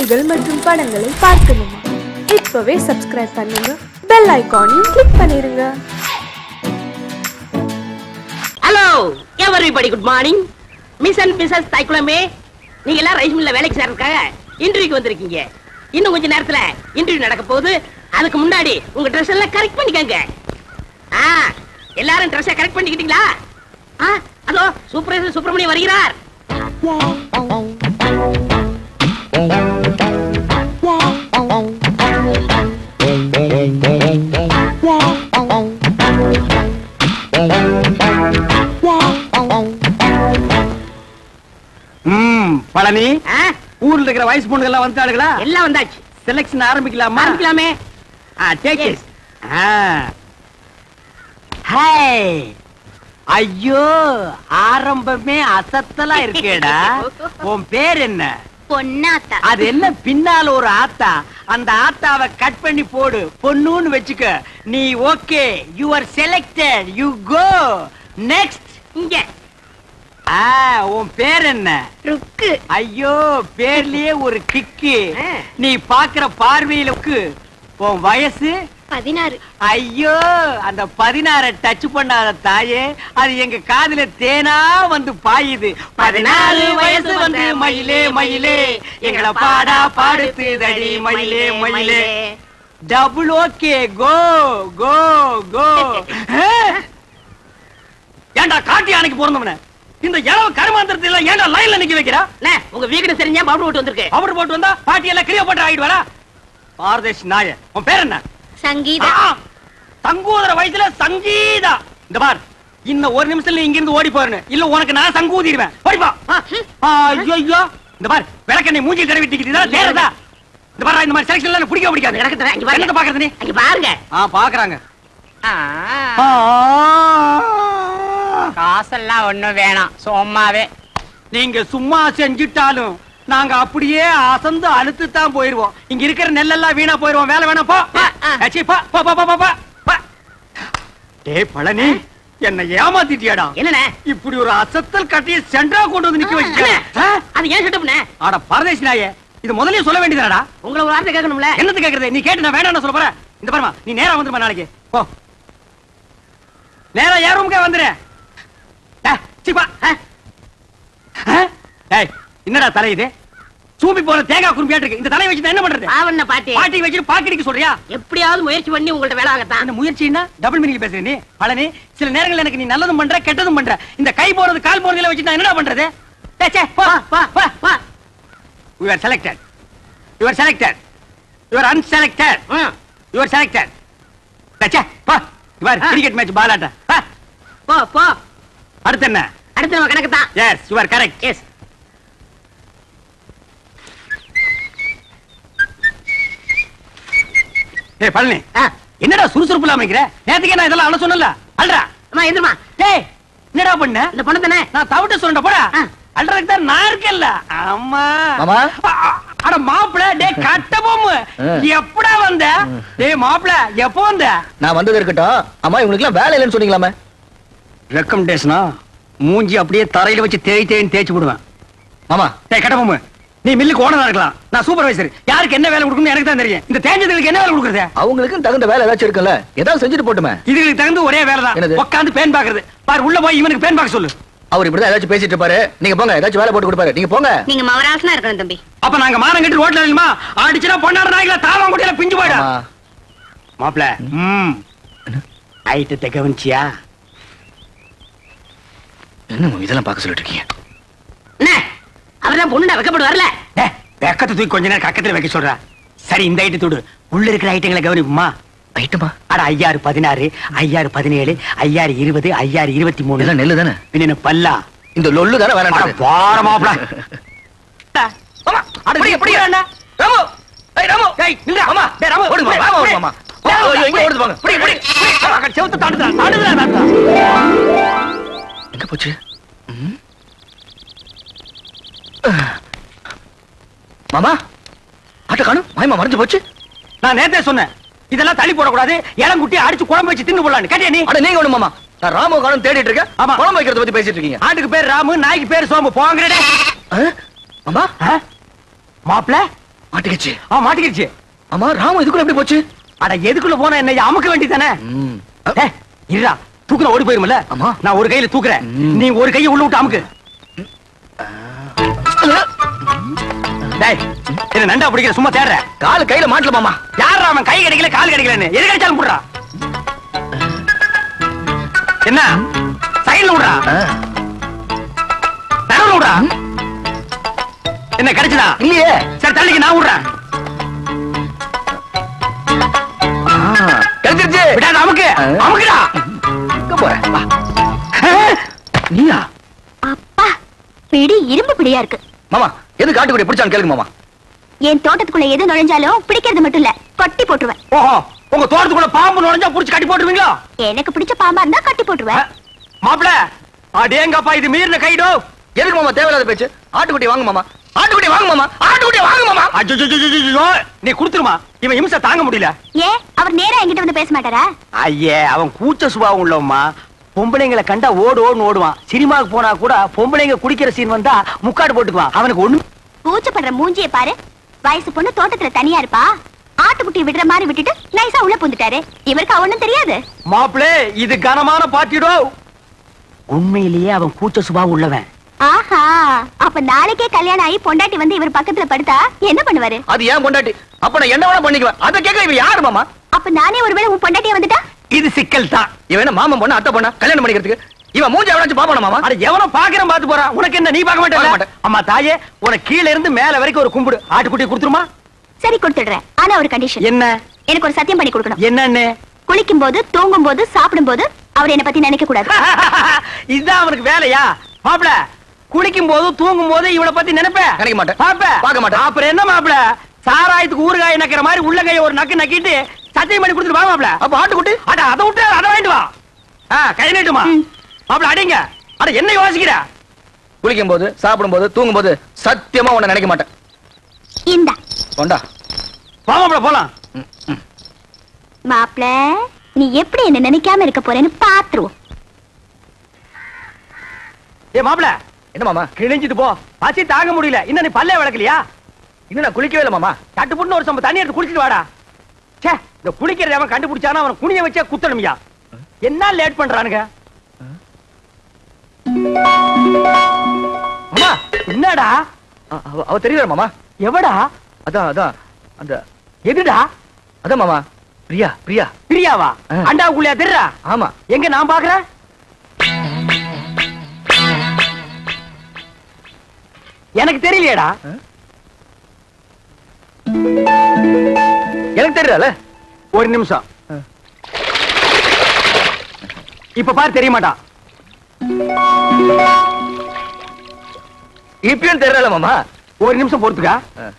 நிகழ்ச்சிகள் மற்றும் படங்களை பார்க்கணுமா இப்பவே சப்ஸ்கிரைப் பண்ணுங்க பெல் ஐகானையும் கிளிக் பண்ணிருங்க hello everybody good morning miss and Mrs தைக்குளமே நீங்க எல்லாம் ரைஸ் மில்ல வேலைக்கு சேர்றதுக்காக இன்டர்வியூக்கு வந்திருக்கீங்க இன்னும் கொஞ்ச நேரத்துல இன்டர்வியூ நடக்க போகுது அதுக்கு முன்னாடி உங்க ட்ரெஸ் எல்லாம் கரெக்ட் பண்ணிக்கங்க ஆ எல்லாரும் ட்ரெஸ்ஸை கரெக்ட் பண்ணிக்கிட்டீங்களா ஆ அதோ சூப்பர் சுப்பிரமணியம் வருகிறார் ம் பழனி ஆ, ஊர்ல இருக்கிற வயசு பொண்ணுங்க எல்லாம் வந்துட்டாளுங்களா எல்லாம் வந்தாச்சு செலக்ஷன் ஆரம்பிக்கலாமா ஆரம்பிக்கலாமே ஆ டேக் Yes. இட் ஹாய் ஐயோ ஆரம்பமே அசத்தலா இருக்கேடா உன் பேர் என்ன பொன்னாத்தா அது என்ன பின்னால ஒரு ஆத்தா அந்த ஆத்தாவை கட் பண்ணி போடு பொண்ணுன்னு வச்சுக்க நீ okay you are selected you go next இங்க ஆ உன் பேர் என்ன ருக்கு ஐயோ பேர்லயே ஒரு கிக்கு ஆ. நீ பாக்குற பார்வையிலுக்கு உன் வயசு பதினாறு ஐயோ அந்த பதினாற டச் பண்ணாத தாயே அது எங்க காதுல தேனா வந்து பாயுது பதினாறு வயசு வந்து மயிலே மயிலே எங்களை பாடா பாடுத்துதடி மயிலே மயிலே டபுள் ஓகே கோ கோ கோ ஏன்டா காட்டி அன்னைக்கு பிறந்தவன இந்த இளவு கருமாந்திரத்தை எல்லாம் ஏன்டா லைன்ல நிக்க வைக்கிறா அண்ணே, உங்க வீக்கெண்ட் தெரிஞ்சா பவுடர் போட்டு வந்திருக்கு அவர் போட்டு வந்தா பாட்டி எல்லாம் கிளியோ போட்டு ஆயிடுவாரா பாரதேஷ் நாய உன் பேர் என்ன சங்கீதா ஆ, சங்கூதர வயசுல சங்கீதா இந்த பார் இன்னும் ஒரு நிமிஷத்துல நீ இங்க இருந்து ஓடி போறேன் இல்ல உனக்கு நான் சங்கூதிடுவேன் ஓடிப்பா ஐயோ ஐயோ இந்த பார் விளக்கெண்ணை மூஞ்சி தடவி டிக்கெட் இதெல்லாம் தேறதா இந்த பார் இந்த மாதிரி செலக்ஷன் எல்லாம் பிடிக்க பிடிக்காது எனக்கு தரேன், இங்க பாருங்க. என்னத்த பாக்குறது நீ அங்க பாருங்க ஆ பாக்குறாங்க ஆ, காசெல்லாம் ஒண்ணும் வேணாம் சும்மாவே நீங்க சும்மா செஞ்சுட்டாலும் நாங்க அப்படியே அசந்து அழுத்து தான் போயிருவோம் இங்க இருக்கிற நெல்லெல்லாம் வீணா போயிருவோம் வேலை வேணாம் போ போ. ஆ. ஏச்சி, போ போ போ போ, போ போ போ. டேய் பழனி என்ன ஏமாத்திட்டியாடா என்னண்ணே இப்படி ஒரு அசத்தல் கட்டிய சென்டரா கொண்டு வந்து நிக்க வச்சிட்ட அண்ணே, அது ஏன் செட்டப்ண்ணே ஆட பரதேசி நாயே இது முதல்லயே சொல்ல வேண்டியதாடா உங்களை ஒரு வார்த்தை கேட்கணும்ல என்னது கேக்குறது நீ கேட்டு நான் வேண்டாம்னு சொல்ல போற இந்த பாருமா நீ நேரா வந்துருமா நாளைக்கு போ நேரா ஏன் ரூமுக்கே வந்துரு டேய், சீ, பா. ஆ? ஆ? டேய், என்னடா தலை இது சூம்பி போன தேங்காய் குறும்பியாட்டு இருக்கு இந்த தலையை வச்சு நான் என்ன பண்றது பாவண்ண பாட்டி பாட்டி வச்சுட்டு பாக்கெட்டுக்கு சொல்றியா எப்படியாவது முயற்சி பண்ணி உங்கள்ட்ட வேலை வாங்கத்தான் அந்த முயற்சின்னா டபுள் மீனிங் பேசுற நீ பழனி சில நேரங்கள்ல எனக்கு நீ நல்லதும் பண்ற கெட்டதும் பண்ற இந்த கை போறது கால் போறதுல வச்சு நான் என்னடா பண்றது டேய், சே, போ போ போ போ you are selected you are selected you are unselected ம், யூ ஆர் செலக்டட் டச்சே போ இவர் ஆ. கிரிக்கெட் மேட்ச் பாலாட்ட போ. போ போ அடுத்து என்ன அடுத்து நம்ம கணக்கு தான் yes you are correct yes ஏய் பழனி என்னடா சுறுசுறுப்பு இல்லாம இருக்கிற நேத்துக்கே நான் இதெல்லாம் அழ சொன்னல அல்றா அம்மா எந்திரமா டேய் என்னடா பண்ண இந்த பொண்ணு தானே நான் தவிட்ட சொல்றேன் போடா ஆ. அல்றதுக்கு தான் நான் இருக்கேன்ல ஆமா மாமா. அ- அ- அட மாப்பிள டேய் கட்ட பொம்மு ஆ. எப்படா வந்த டேய் மாப்பிள எப்போ வந்த நான் வந்தது இருக்கட்டும் அம்மா இவங்களுக்கு எல்லாம் வேலை இல்லைன்னு சொன்னீங்களாமே ரெக்கமெண்டேஷனா மூஞ்சி அப்படியே தரையில வச்சு தேய் தேய்ன்னு தேய்ச்சி விடுவேன் மாமா டேய் கட்ட பொம்மு நீ மில்லுக்கு ஓனரா இருக்கலாம் நான் சூப்பர்வைசர் யாருக்கு என்ன வேலை கொடுக்கணும்னு எனக்கு தான் தெரியும் இந்த தேஞ்சதுக்கு என்ன வேலை கொடுக்குறது அவங்களுக்கும் தகுந்த வேலை ஏதாச்சும் இருக்குல்ல ஏதாவது செஞ்சுட்டு போட்டுமே இதுக்கு தகுந்த ஒரே வேலை தான் என்னது? உட்காந்து பேன் பாக்குறது பாரு உள்ள போய் இவனுக்கு பேன் பார்க்க சொல்லு அவர் இப்படிதான் ஏதாச்சும் பேசிட்டு இருப்பாரு நீங்க போங்க ஏதாச்சும் வேலை போட்டு கொடுப்பாரு நீங்க போங்க நீங்க மவராசனா இருக்கணும் தம்பி அப்ப நாங்க மானம் கட்டி ரோட்ல இல்லமா அடிச்சுனா பொண்ணாட நாய்கள தாவாங்குடியில பிஞ்சு போயிடும் ஆமா. மாப்ள ம் ஐட்டத்தை கவனிச்சியா என்ன மாமா இதெல்லாம் பார்க்க சொல்லிட்டு இருக்கீங்க என்ன அவர்தான் பொண்ணுடா வைக்கப்படுவார்ல டேய், வெக்கத்தை தூக்கி கொஞ்ச நேரம் கக்கத்துல வைக்க சொல்றா சரி இந்த ஐட்டு தூடு உள்ள இருக்கிற ஐட்டங்களை கவனிப்புமா ஐட்டமா அட ஐயாறு பதினாறு ஐயாறு பதினேழு ஐயாறு இருபது ஐயாறு இருபத்தி மூணு இதெல்லாம் நெல்லு தானே பின்ன பல்லா இந்த லொல்லு தானே அட வேணாம் வார மாப்ள அட பிடி, பிடி. அண்ணா ராமு ஏய் ராமு டேய் நில்லுடா. மாமா டேய், ராமு, ஓடுங்க டேய், மாமா டேய். ஓடுங்க மாமா ஐயோ, ஐயோ, இங்க ஓடுது வாங்க புடி, புடி, புடி. அங்க செவுத்த தாண்டுதா, தாண்டுதா, தாண்டுதா. எங்க போச்சு ம்? மாமா ஆட்ட காணும் மாயமா மறைஞ்சு போச்சு நான் நேத்தே சொன்னேன் இதெல்லாம் தள்ளி போடக்கூடாது இளங்குட்டி அடிச்சு குழம்பு வச்சு தின்னு போடலான்னு கேட்டியா நீ அட நீங்க ஒண்ணு மாமா நான் ராமு காணும் தேடிட்டு இருக்கேன் ஆமா. குழம்பு வைக்கிறத பத்தி பேசிட்டு இருக்கீங்க ஆட்டுக்கு பேர் ராமு நாய்க்கு பேர் சோம்பு போங்கடே ஆ? மாமா மாப்பிள மாட்டிக்கிச்சு ஆ மாட்டிக்கிடுச்சு ஆமா ராம இதுக்குள்ள எப்படி போச்சு அட எதுக்குள்ள போனா என்ன அமுக்க வேண்டியதானே ம். ஏய், இருடா தூக்குற ஓடி போயிருமில்ல ஆமா. நான் ஒரு கையில தூக்குறேன் ம். நீ ஒரு கையை உள்ள விட்டு அமுக்கு டேய் என்ன நண்டா பிடிக்கிற சும்மா தேடுற காலு கையில மாட்டல மாமா யாரா அவன் கை கிடைக்கல கால் கிடைக்கலன்னு எது கிடைச்சாலும் போடுறா என்ன சைடுல விடுறா ஆ. நடுவுல விடுறா என்ன கிடைச்சதா இல்லையே சரி தள்ளிக்கு நான் விடுறேன் ஆ, கிடைச்சிருச்சு விடாத அமுக்கு ஆ. அமுக்குடா எங்க போற வா. நீயா அப்பா பிடி இரும்பு பிடியா இருக்கு மாமா எது காட்டுக்குடி பிடிச்சான்னு கேளுங்க மாமா என் தோட்டத்துக்குள்ள எது நுழைஞ்சாலும் பிடிக்கிறது மட்டும் இல்ல கொட்டி போட்டுருவேன் ஓஹோ உங்க தோட்டத்துக்குள்ள பாம்பு நுழைஞ்சா புடிச்சு கட்டி போட்டுருவீங்களா எனக்கு பிடிச்ச பாம்பா இருந்தா கட்டி போட்டுருவேன் மாப்பிள அடேங்கப்பா இது மீறின கைடோ எதுக்கு மாமா தேவையில்லாத பேச்சு ஆட்டுக்குட்டி வாங்க மாமா ஆட்டுக்குட்டி வாங்க மாமா ஆட்டுக்குட்டி வாங்க மாமா அஜ்ஜோ நீ குடுத்துருமா இவன் இம்சை தாங்க முடியல ஏன் அவர் நேரா என்கிட்ட வந்து பேச மாட்டாரா ஐயே அவன் கூச்ச சுபாவம் உள்ளவம்மா பொம்பளைங்களை கண்டா ஓடு ஓடுன்னு ஓடுவான் சினிமாவுக்கு போனா கூட பொம்பளைங்க குடிக்கிற சீன் வந்தா முக்காடு போட்டுக்குவான் அவனுக்கு ஒண்ணு கூச்சப்படுற மூஞ்சிய பாரு வயசு பொண்ணு தோட்டத்துல தனியா இருப்பா ஆட்டுக்குட்டி விடுற மாதிரி விட்டுட்டு நைஸா உள்ள புந்துட்டாரு இவருக்கு ஒண்ணும் தெரியாது மாப்பிளே இது கனமான பாட்டிடோ உண்மையிலேயே அவன் கூச்ச சுபாவம் உள்ளவன் ஆஹா அப்ப நாளைக்கே கல்யாணம் ஆகி பொண்டாட்டி வந்து இவர் பக்கத்துல படுத்தா என்ன பண்ணுவாரு அது ஏன் பொண்டாட்டி அப்ப நான் என்ன வேணா பண்ணிக்குவேன் அதை கேட்க இவன் யாரு மாமா அப்ப நானே ஒருவேளை உன் பொண்டாட்டியா வந்துட்டா இது சிக்கல் தான் இவன் என்ன மாமன் பொண்ணு அத்தை பொண்ணா கல்யாணம் பண்ணிக்கிறதுக்கு இவன் மூஞ்சி எவனாச்சும் பாப்பானா மாமா அட எவனோ பாக்குறேன் பாத்து போறான் உனக்கு என்ன நீ பார்க்க பார்க்க மாட்டே மாட்டேன். அம்மா தாயே உனக்கு கீழ இருந்து மேல வரைக்கும் ஒரு கும்பிடு ஆட்டுக்குட்டி கொடுத்துருமா சரி கொடுத்துடுறேன் ஆனா ஒரு கண்டிஷன் என்ன எனக்கு ஒரு சத்தியம் பண்ணி கொடுக்கணும் என்னன்னு குளிக்கும் போது தூங்கும் போது சாப்பிடும் போது அவர் என்ன பத்தி நினைக்க கூடாது இதுதான் அவனுக்கு வேலையா மாப்பிள குளிக்கும் போது தூங்கும் போது இவளை பத்தி நினைப்ப நினைக்க மாட்டேன். பாப்ப பார்க்க மாட்டேன். அப்புறம் என்ன மாப்பிள சாராயத்துக்கு ஊறுகாய் நக்கிற மாதிரி உள்ள கைய ஒரு நக்கு நக்கிட்டு சத்தியம் பண்ணி கொடுத்துட்டு வா மாப்பிள அப்ப ஆட்டுக்குட்டி அட அதை விட்டு அதை வாங்கிட்டு வா ஆ, கை நீட்டுமா ம். மாப்பிள அடிங்க அட என்ன யோசிக்கிற குளிக்கும் போது சாப்பிடும் போது தூங்கும் போது சத்தியமா உன்னை நினைக்க மாட்டேன் இந்தா கொண்டா வா மாப்பிள போலாம் மாப்ள நீ எப்படி என்ன நினைக்காம இருக்க போறேன்னு பாத்துருவோம் ஏ மாப்பிள என்ன மாமா கிழிஞ்சிட்டு போ பசி தாங்க முடியல இன்னும் நீ பல்லே விளக்கலையா இன்னும் நான் குளிக்கவே இல்லை மாமா கட்டு புண்ணு ஒரு சம்ப தண்ணி எடுத்து குடிச்சிட்டு வாடா ச்சே இந்த குளிக்கிறத அவன் கண்டுபிடிச்சானா அவன் குனிய வச்சே குத்தணுமியா என்ன லேட் பண்றானுங்க மாமா என்னடா அ- அவ அவ தெரியல மாமா எவடா அதான் அதான் அந்த எதுடா அதான் மாமா பிரியா பிரியா பிரியாவா ஆ. அண்டாவுக்குள்ளயா தெரியறா ஆமா எங்க நான் பாக்குறேன் எனக்கு தெரியலையேடா எனக்கு தெரியல ஒரு நிமிஷம் ஆ. இப்ப பாரு தெரிய மாட்டான் இப்பயும் தெரியல மாமா ஒரு நிமிஷம் பொறுத்துக்கா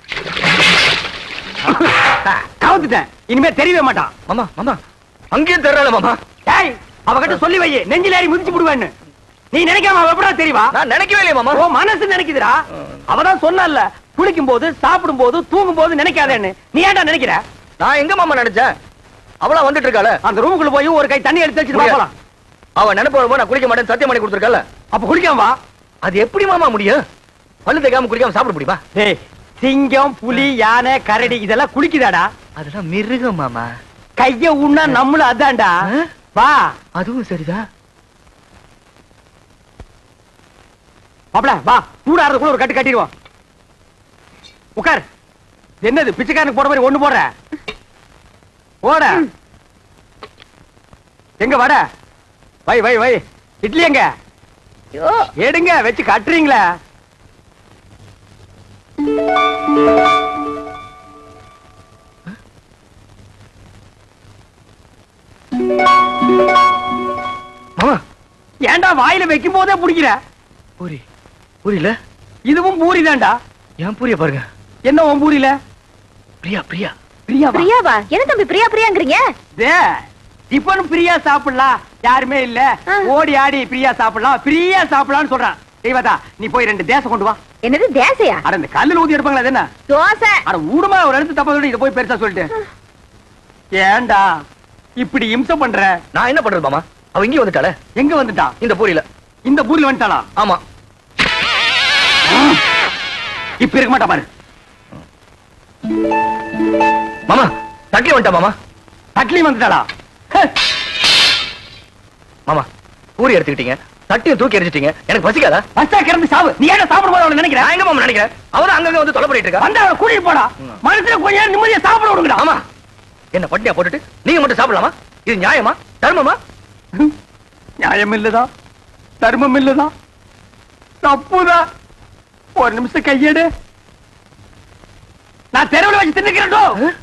ஆ. கவுத்துட்டேன் இனிமே தெரியவே மாட்டான் மாமா மாமா அங்கேயும் தெரியல மாமா டேய் அவகிட்ட சொல்லி வை நெஞ்சில ஏறி மிதிச்சு விடுவேன்னு நீ நினைக்காம அவ எப்படா தெரியவா நான் நினைக்கவே இல்லையே மாமா ஓ மனசு நினைக்குதுடா அவதான் சொன்னால குளிக்கும் போது சாப்பிடும் போது தூங்கும் போது நினைக்காதேன்னு நீ ஏன்டா நினைக்கிற நான் எங்க மாமா நினைச்சேன் அவளா வந்துட்டு இருக்காள அந்த ரூமுக்குள்ள போய் ஒரு கை தண்ணி எடுத்து வச்சுட்டு வா முடியாது. போலாம் அவ நினைப்பு வரும்போது நான் குளிக்க மாட்டேன் சத்தியம் பண்ணி கொடுத்துருக்கல அப்ப குளிக்காம வா அது எப்படி மாமா முடியும் பல்லு தேய்க்காம குளிக்காம சாப்பிட முடியுமா டேய் சிங்கம் புலி யானை கரடி இதெல்லாம் குளிக்குதாடா அதெல்லாம் மிருகம் மாமா கைய உண்ணா நம்மளும் அதான்டா ஆ? வா அதுவும் சரிதான் மாப்ள வா சூடாறதுக்குள்ள ஒரு கட்டு கட்டிடுவோம் உட்கார் என்னது பிச்சைக்காரனுக்கு போட மாதிரி ஒண்ணு போடுற ஓட எங்க வட வை வை வை இட்லி எங்க எடுங்க வச்சு கட்டுறீங்களா மாமா ஏன்டா வாயில வைக்கும் போதே பிடிக்கிற பூரி பூரியில இதுவும் பூரி தான்டா ஏன் பூரிய பாருங்க என்ன உன் பூரியில பிரியா பிரியா பிரியாவா பிரியாவா என்ன தம்பி பிரியா பிரியாங்கிறீங்க டே, டிபன் பிரியா சாப்பிடலாம் யாருமே இல்ல ஆ. ஓடி ஆடி பிரியா சாப்பிடலாம் பிரியா சாப்பிடலாம்னு சொல்றான் தெய்வதா நீ போய் ரெண்டு தேசம் கொண்டு வா என்னது தேசையா அட இந்த கல்லுல ஊதி எடுப்பாங்களா அது என்ன தோசை அட ஊடுமா ஒரு இடத்து தப்பா சொல்லி இதை போய் பெருசா சொல்லிட்டு ஏன்டா இப்படி இம்சை பண்ற நான் என்ன பண்றது மாமா அவ இங்கே வந்துட்டாளே எங்க வந்துட்டான் இந்த பூரியில இந்த பூரில வந்துட்டாளா ஆமா இப்ப இருக்க மாட்டா பாரு மாமா தட்டி வந்துட்டா மாமா தட்லி வந்துட்டாளா ஹே, மாமா பூரி எடுத்துக்கிட்டீங்க தட்டியும் தூக்கி எரிஞ்சிட்டீங்க எனக்கு பசிக்காதா பஸ்டா கிளம்பி சாவு நீ ஏன் சாப்பிடும் போது அவளை நினைக்கிற நான் எங்க மாமா நினைக்கிறேன் அவரும் அங்கங்க வந்து தொலை பண்ணிட்டு இருக்கா வந்து அவளை கூட்டிட்டு போடா மனசுல கொஞ்ச நேரம் நிம்மதியா சாப்பிட விடுங்கடா ஆமா என்ன பட்டியா போட்டுட்டு நீங்க மட்டும் சாப்பிடலாமா இது நியாயமா தர்மமா நியாயம் இல்லதா தர்மம் இல்லதா தப்புதான் ஒரு நிமிஷம் கையெடு நான் தெருவில் வச்சு தின்னுக்கிறேன்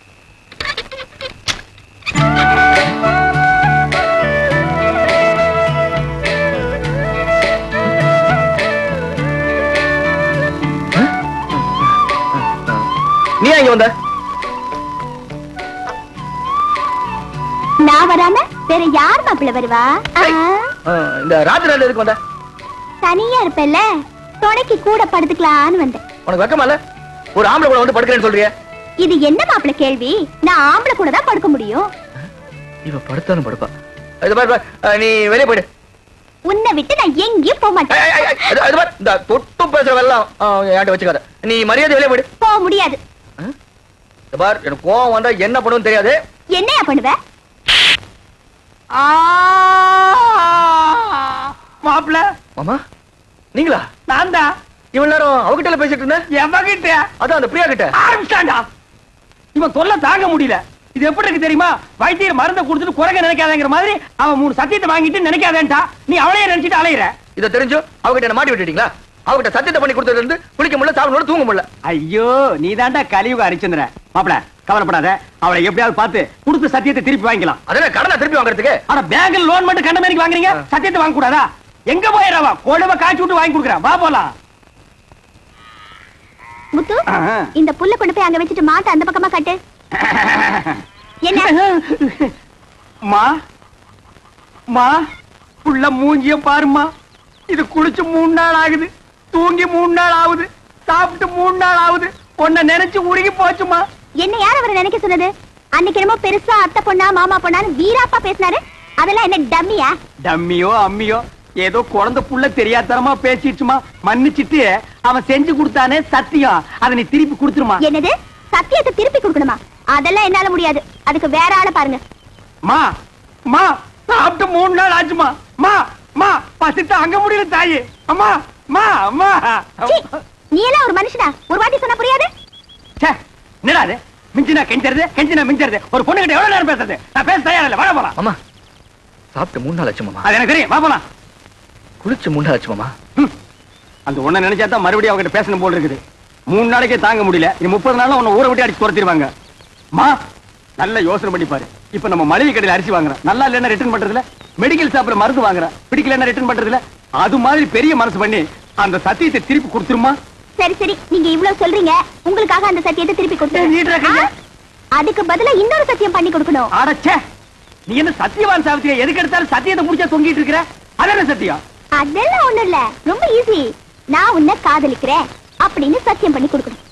நீ ஏன் இங்க வந்த நான் வராம வேற யார் மாப்பிள்ள வருவா ஆ, ஆ, இந்த ராத்திரி நேரம் எதுக்கு வந்த தனியா இருப்பல்ல துணைக்கு கூட படுத்துக்கலான்னு வந்தேன் உனக்கு வெக்கமா இல்ல ஒரு ஆம்பளை கூட வந்து படுக்கிறேன்னு சொல்றிய இது என்ன மாப்பிள்ள கேள்வி நான் ஆம்பளை கூட தான் படுக்க முடியும் இவ படுத்தாலும் படுப்பா இது பாரு, பாரு, ஆ, நீ வெளியே போயிடு உன்னை விட்டு நான் எங்கேயும் போக ஐ, மாட்டேன் ஐ, ஐ, இது- இது பாரு, இந்த தொட்டு பேசுறவெல்லாம் ஆ, என்கிட்ட வச்சுக்காத நீ மரியாதை வெளியே போயிடு போக முடியாது இது பார் எனக்கு கோவம் வந்தா என்ன பண்ணுன்னு தெரியாது என்னையா பண்ணுவ மாப்பிள்ள மாமா நீங்களா நான் தான் இவ்வளவு நேரம் அவகிட்ட பேசிட்டு இருந்தேன் எவகிட்ட அதான் அந்த பிரியா கிட்ட ஆரம்பிச்சாண்டா இவன் தொல்லை தாங்க முடியல இது எப்படி இருக்கு தெரியுமா வைத்தியர் மருந்தை கொடுத்துட்டு குறைக்க நினைக்காதங்கிற மாதிரி அவன் மூணு சத்தியத்தை வாங்கிட்டு நினைக்காதேன்டா நீ அவளையே நினைச்சிட்டு அலையிற இதை தெரிஞ்சு அவகிட்ட என்ன மாட்டி விட்டுட்டீங்களா அவகிட்ட சத்தியத்தை பண்ணி கொடுத்ததுல இருந்து குளிக்க முடியல சாப்பிட முடியல தூங்க முடியல ஐயோ நீ தாண்டா கலியுக அரிச்சந்திர மாப்பிள கவலைப்படாத அவளை எப்படியாவது பார்த்து கொடுத்த சத்தியத்தை திருப்பி வாங்கிக்கலாம் அதெல்லாம் கடனை திருப்பி வாங்குறதுக்கு ஆனா பேங்க்ல லோன் மட்டும் கண்ட மாதிரி வாங்குறீங்க சத்தியத்தை வாங்க கூடாதா எங்க போயிடவா கொழுவ காய்ச்சி விட்டு வாங்கி கொடுக்குறேன் வா போலாம் முத்து ஆஹா. இந்த புல்ல கொண்டு போய் அங்க வச்சுட்டு மாட்டை அந்த பக்கமா கட்டு என்ன மா மா புள்ள மூஞ்சிய பாருமா இது குளிச்சு மூணு நாள் ஆகுது தூங்கி மூணு நாள் ஆகுது சாப்பிட்டு மூணு நாள் ஆகுது உன்னை நினைச்சு உருகி போச்சுமா என்ன யார் அவரை நினைக்க சொன்னது அன்னைக்கு என்னமோ பெருசா அத்தை பொண்ணா மாமா பொண்ணான்னு வீராப்பா பேசினாரு அதெல்லாம் என்ன டம்மியா டம்மியோ அம்மியோ ஏதோ குழந்தை புள்ள தெரியாதனமா பேசிடுச்சுமா மன்னிச்சிட்டு அவன் செஞ்சு கொடுத்தானே சத்தியம் அதை நீ திருப்பி கொடுத்துருமா என்னது சத்தியத்தை திருப்பி கொடுக்கணுமா அதெல்லாம் என்னால முடியாது அதுக்கு வேற ஆளை பாருங்க மா மா சாப்பிட்டு மூணு நாள் ஆச்சுமா மா மா பசித்து அங்க முடியல தாயி அம்மா மா அம்மா சீ, நீ எல்லாம் ஒரு மனுஷனா ஒரு வாட்டி சொன்னா புரியாது ச்சே, என்னடா அது மிஞ்சினா கெஞ்சறது கெஞ்சினா மிஞ்சறது ஒரு பொண்ணு கிட்ட எவ்வளவு நேரம் பேசுறது நான் பேச தயாரா இல்ல வாழ போலாம் மாமா சாப்பிட்டு மூணு நாள் ஆச்சு மாமா அது எனக்கு தெரியும் வா போலாம் குளிச்சு மூணு நாள் ஆச்சு மாமா ஹம். அந்த ஒண்ண நினைச்சா தான் மறுபடியும் அவகிட்ட பேசணும் போல இருக்குது மூணு நாளைக்கே தாங்க முடியல இனி முப்பது நாள்ல உன்னை ஊரை விட்டு அடிச்சு துரத்திடுவாங்க மா நல்ல யோசனை பண்ணி பாரு இப்ப நம்ம மளிகை கடையில அரிசி வாங்குறோம் நல்லா இல்லைன்னா ரிட்டர்ன் பண்றதுல மெடிக்கல் ஷாப்ல மருந்து வாங்குறோம் பிடிக்கலன்னா ரிட்டர்ன் பண்றதுல அது மாதிரி பெரிய மனசு பண்ணி அந்த சத்தியத்தை திருப்பி கொடுத்துருமா சரி சரி நீங்க இவ்வளவு சொல்றீங்க உங்களுக்காக அந்த சத்தியத்தை திருப்பி ஏய், நீட்டுற கைய. கொடுத்து அதுக்கு பதிலா இன்னொரு சத்தியம் பண்ணி கொடுக்கணும் அடச்சே நீ என்ன சத்தியவான் சாவித்திரியா எதுக்கு எடுத்தாலும் சத்தியத்தை முடிச்சா தொங்கிட்டு இருக்கிற அது என்ன சத்தியம் அதெல்லாம் ஒண்ணும் இல்ல ரொம்ப ஈஸி நான் உன்னை காதலிக்கிறேன் அப்படின்னு சத்தியம் பண்ணி கொடுக்கணும்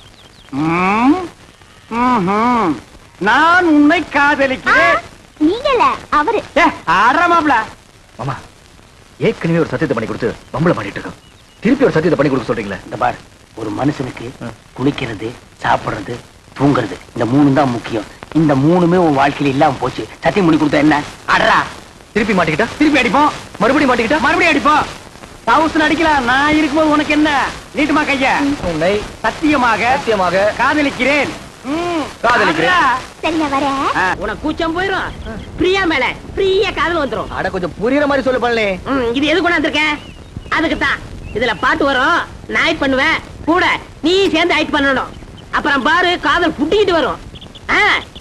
ம், ம்ஹும். நான் உன்னை ஆ, காதலிக்கிறேன் நீங்க இல்ல அவரு ஏ, ஆடுறா மாப்ள மாமா ஏற்கனவே ஒரு சத்தியத்தை பண்ணி கொடுத்து பம்பளை பண்ணிட்டு இருக்கோம் திருப்பி ஒரு சத்தியத்தை பண்ணி கொடுக்க சொல்றீங்களே இந்த பார் ஒரு மனுஷனுக்கு குளிக்கிறது சாப்பிடுறது தூங்குறது இந்த மூணு தான் முக்கியம் இந்த மூணுமே உன் வாழ்க்கையில இல்லாம போச்சு சத்தியம் பண்ணி கொடுத்தா என்ன அடரா திருப்பி மாட்டிக்கிட்டா திருப்பி அடிப்போம் மறுபடியும் மாட்டிக்கிட்டா மறுபடியும் அடிப்போம் தௌசண்ட் அடிக்கலாம் நான் இருக்கும்போது உனக்கு என்ன நீட்டுமா கைய உன்னை சத்தியமாக சத்தியமாக காதலிக்கிறேன் ம், காதலிக்கிறேன். ஆடுறா. சரி நான் வரேன் ஆ, உனக்கு கூச்சம் போயிரும் பிரியா மேல ஃப்ரீயா காதல் வந்துரும் அட கொஞ்சம் புரியுற மாதிரி சொல்லு பண்ணலே ம், இது எது கொண்டாந்துருக்கேன் அதுக்கு தான் இதுல பாட்டு வரும் நான் ஆக்ட் பண்ணுவேன் கூட நீ சேர்ந்து ஆக்ட் பண்ணணும் அப்புறம் பாரு காதல் புட்டிக்கிட்டு வரும் ஆ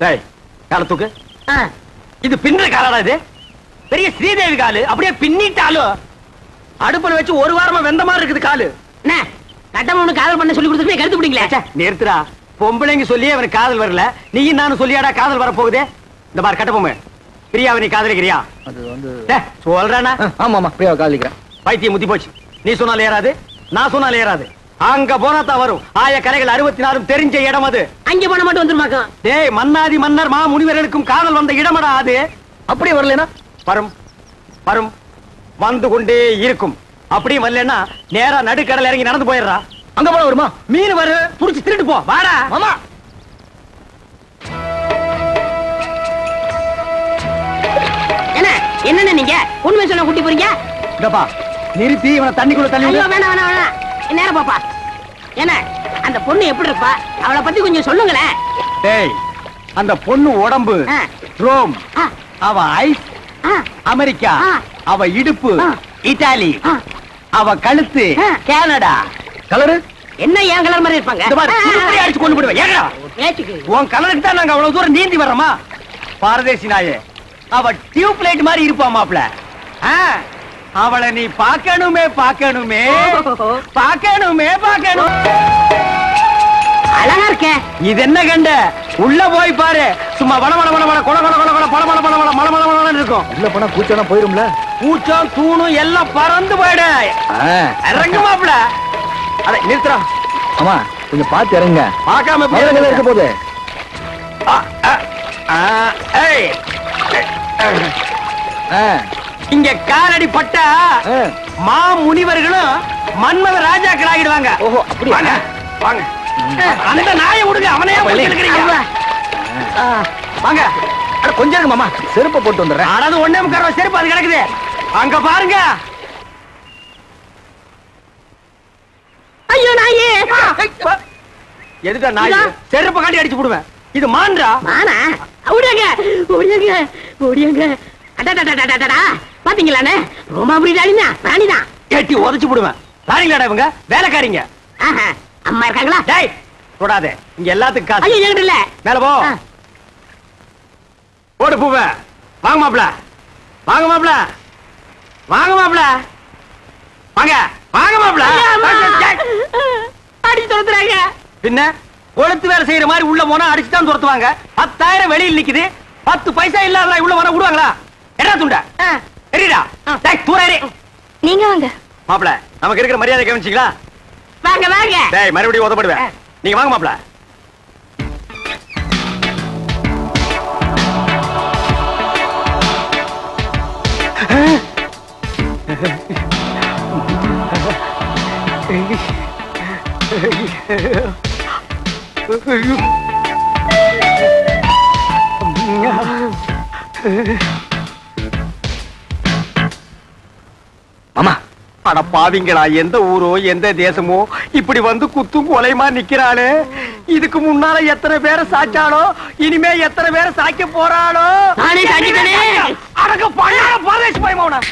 டேய் கால தூக்கு இது பின்னுற காலடா இது பெரிய ஸ்ரீதேவி காலு அப்படியே பின்னிட்டாலும் அடுப்புல வச்சு ஒரு வாரமா வெந்த மாதிரி இருக்குது காலு என்ன கட்டமனு காதல் பண்ண சொல்லி கொடுத்துட்டு கருத்து பிடிங்களே ச்சே, நிறுத்துடா பொம்பளைங்க சொல்லியே அவனுக்கு காதல் வரல நீயும் நானும் சொல்லியாடா காதல் வர போகுதே இந்த பார் கட்டபொம்மை பிரியாவை நீ காதலிக்கிறியா அது வந்து டேய், சொல்றேனா ஆ, ஆமா ஆமா பிரியாவை காதலிக்கிறேன் பைத்தியம் முத்தி போச்சு நீ சொன்னாலும் ஏறாது நான் சொன்னாலும் ஏறாது அங்க போனா தான் வரும் ஆய கரைகள் அறுபத்தி நாலும் தெரிஞ்ச இடம் அது அங்க போன மட்டும் வந்துருமாக்கும் டேய் மன்னாதி மன்னர் மா முனிவர்களுக்கும் காதல் வந்த இடமடா அது அப்படியே வரலனா வரும் வரும் வந்து கொண்டே இருக்கும் அப்படியே வரலன்னா நேரா நடுக்கடல் இறங்கி நடந்து போயிடுறா அங்க போனா வருமா மீன் வரு புடிச்சு திருட்டு போ வாடா மாமா என்ன என்னன்னு நீங்க உண்மை சொல்ல கூட்டி போறீங்க இதப்பா நிறுத்தி இவனை தண்ணிக்குள்ள தள்ளி ஐயோ விடு. வேணாம் வேணாம் வேணாம் நேரம் பாப்பா என்ன அந்த பொண்ணு எப்படி இருப்பா அவளை பத்தி கொஞ்சம் சொல்லுங்களேன் டேய் அந்த பொண்ணு உடம்பு ஆ. ரோம் ஆ, அவ ஐஸ் ஆ, அமெரிக்கா ஆ. அவ இடுப்பு ஆ. இத்தாலி ஆ. அவ கழுத்து ஆ. கனடா கலரு என்ன ஏன் கலர் மாதிரி இருப்பாங்க இந்த மாதிரி சுருட்டி அடிச்சு கொண்டு போடுவேன் ஏங்கடா பேச்சுக்கு உன் கலருக்கு தான் நாங்க அவ்வளவு தூரம் நீந்தி வர்றோமா பாரதேசி நாயே அவ டியூப் லைட் மாதிரி இருப்பா மாப்ள ஆ, அவளை நீ பார்க்கணுமே பார்க்கணுமே பார்க்கணுமே பார்க்கணும் அழகா இருக்கே இது என்ன கண்ட உள்ள போய் பாரு சும்மா வள வள வள வள கொல கொல கொல கொல பள பள பள பள மள மள மளன்னு இருக்கும் உள்ள போனா கூச்சம்னா போயிரும்ல பூச்சம் தூணும் எல்லாம் பறந்து போயிடு ஆ. இறங்கு மாப்ள அட நிறுத்துறா ஆமா கொஞ்சம் பார்த்து இறங்க பார்க்காம எப்படி மதுரை இருக்க போகுது ஆ, ஆ, ஆ, ஏய். ஆ, இங்க காலடி பட்டா ஆ. மா முனிவர்களும் மன்மத ராஜாக்கள் ஆகிடுவாங்க ஓஹோ, அப்படியா? வாங்க வாங்க அந்த நாயை விடுங்க அவனே பள்ளி. இருக்கிறீங்க வாங்க அட கொஞ்சம் இருங்க மாமா செருப்பை போட்டு வந்துடுறேன் அதாவது ஒண்ணே முக்கால் ரூபா செருப்பு அது கிடக்குது அங்க பாருங்க ஐயோ நாயே எதுடா நாய் இதா? செருப்பை காட்டி அடிச்சு போடுவேன் இது மான்றா வானா ஓடியாங்க ஓடியாங்க ஓடியாங்க அடடடடடடடா பாத்தீங்களாண்ணே ரோமாபுரி ராணினா ராணிதான் ஏட்டி உதச்சு போடுவேன் ராணிங்களாடா இவங்க வேலைக்காரிங்க ஆஹா, அம்மா இருக்காங்களா டேய் தொடாத இங்க எல்லாத்துக்கும் காசு ஐயோ என்கிட்ட இல்ல மேல போ ஆ. போடு பூவ வாங்க மாப்ள வாங்க மாப்ள வாங்க மாப்ள வாங்க வாங்க மாப்ள ஐயா, அம்மா. அடி துரத்துறாங்க பின்ன கொளுத்து வேலை செய்யற மாதிரி உள்ள போனா அடிச்சு தான் துரத்துவாங்க பத்தாயிரம் வெளியில் நிக்குது பத்து பைசா இல்லாத உள்ள போனா விடுவாங்களா என்ன துண்ட ஆ. எரிடா டேய் தூரே நீங்க வாங்க மாப்ள நமக்கு இருக்கிற மரியாதை கவனிச்சிங்களா வாங்க வாங்க டேய் மறுபடியும் உதப்படுவேன் நீங்க வாங்க மாப்ள மாமா அட பாவிங்களா எந்த ஊரோ எந்த தேசமோ இப்படி வந்து குத்தும் கொலைமா நிக்கிறாளே இதுக்கு முன்னால எத்தனை பேரை சாச்சாளோ இனிமே எத்தனை பேரை சாய்க்க போறாளோ நானே சாய்ச்சிட்டேனே. அடங்க பழைய பரதேசி பயமாவனா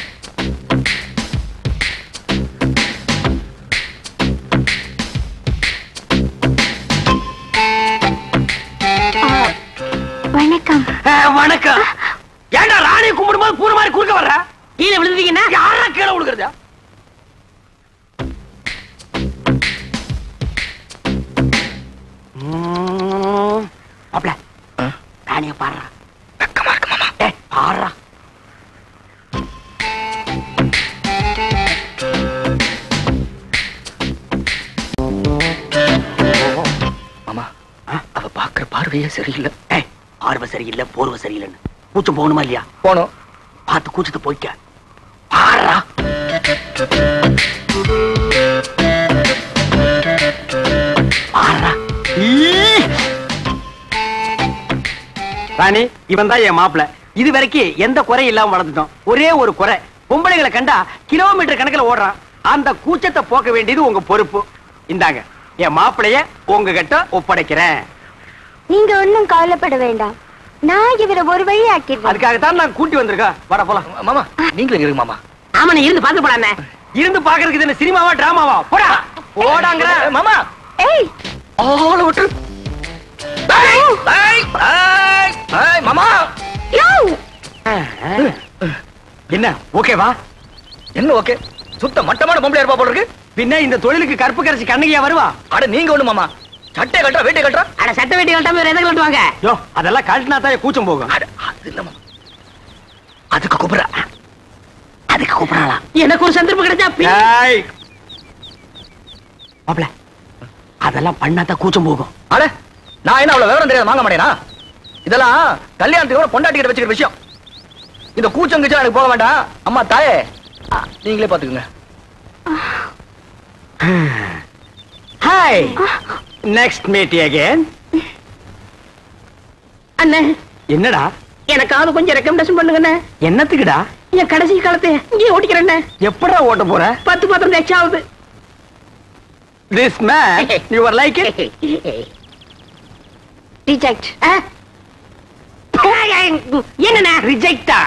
வணக்கம் வணக்கம் ஏன்டா ராணி கும்பிடும்போது பூர மாதிரி குறுக்க வர்ற கீழே விழுந்துட்டீங்கன்னா யாரா கீழே விழுகிறதா அப்பல ராணிய பாடுறா வெக்கமா இருக்கு மாமா ஏ பாடுறா மாமா அவ பாக்குற பார்வையே சரியில்லை ஏய் ஆர்வ சரியில்லை போர்வ சரியில்லைன்னு கூச்சம் போகணுமா இல்லையா போனோம் பார்த்து கூச்சத்தை போய்க்க பாடுறா பாடுறா ஈ! ராணி இவன் தான் என் மாப்பிள இது வரைக்கும் எந்த குறையும் இல்லாம வளர்ந்துட்டோம் ஒரே ஒரு குறை பொம்பளைகளை கண்டா கிலோமீட்டர் கணக்குல ஓடுறான் அந்த கூச்சத்தை போக்க வேண்டியது உங்க பொறுப்பு இந்தாங்க என் மாப்பிளைய உங்ககிட்ட ஒப்படைக்கிறேன் நீங்க ஒண்ணும் கவலைப்பட வேண்டாம் நான் இவரை ஒரு வழி ஆக்கிடுவேன் அதுக்காகத்தான் நான் கூட்டி வந்திருக்கேன் வாடா போலாம் மாமா நீங்களும் இருங்க மாமா ஆமா நீ இருந்து பாத்து போடாண்ணே இருந்து பாக்குறதுக்கு இது என்ன சினிமாவா டிராமாவா போடா போடாங்கிற மாமா ஏய் ஆள விட்டு டேய், டேய், டேய், டேய், மாமா என்ன ஓகேவா என்ன ஓகே சுத்த மட்டமான பொம்பளை இருப்பா போல இருக்கு பின்ன இந்த தொழிலுக்கு கருப்பு கரைச்சி கண்ணகியா வருவா அட நீங்க ஒண்ணு மாமா சட்டை கட்டுறா வேட்டை கட்டுறா அட சட்ட வேட்டி கட்டாம வேற எதை கட்டுவாங்க யோ அதெல்லாம் கழட்டினா தான் கூச்சம் போகும் அட, அது இல்ல மாமா அதுக்கு கூப்பிடுறா அதுக்கு கூப்பிடலாம் எனக்கு ஒரு சந்தர்ப்பம் கிடைச்சா பி- ஏய். மாப்ள அதெல்லாம் பண்ணாதான் கூச்சம் போகும் அட நான் என்ன அவ்வளவு விவரம் தெரியாது வாங்க மாட்டேனா இதெல்லாம் கல்யாணத்துக்கு கூட பொண்டாட்டிக்கிட்ட வச்சுக்கிற விஷயம் இந்த கூச்சம் கிச்சம் எனக்கு போக வேண்டாம் அம்மா தாயே நீங்களே பாத்துக்குங்க ஹாய் நெக்ஸ்ட் மீட் அகைன் அண்ணே என்னடா எனக்காவது கொஞ்சம் ரெக்கமெண்டேஷன் பண்ணுங்கண்ணே என்னத்துக்குடா என் கடைசி காலத்தை இங்கே ஓட்டிக்கிறேண்ணே எப்படா ஓட்ட போற பத்து பத்திரம் எக்ஸ்ட்ரா ஆகுது this man you are like it reject என்னண்ணே ரிஜெக்டா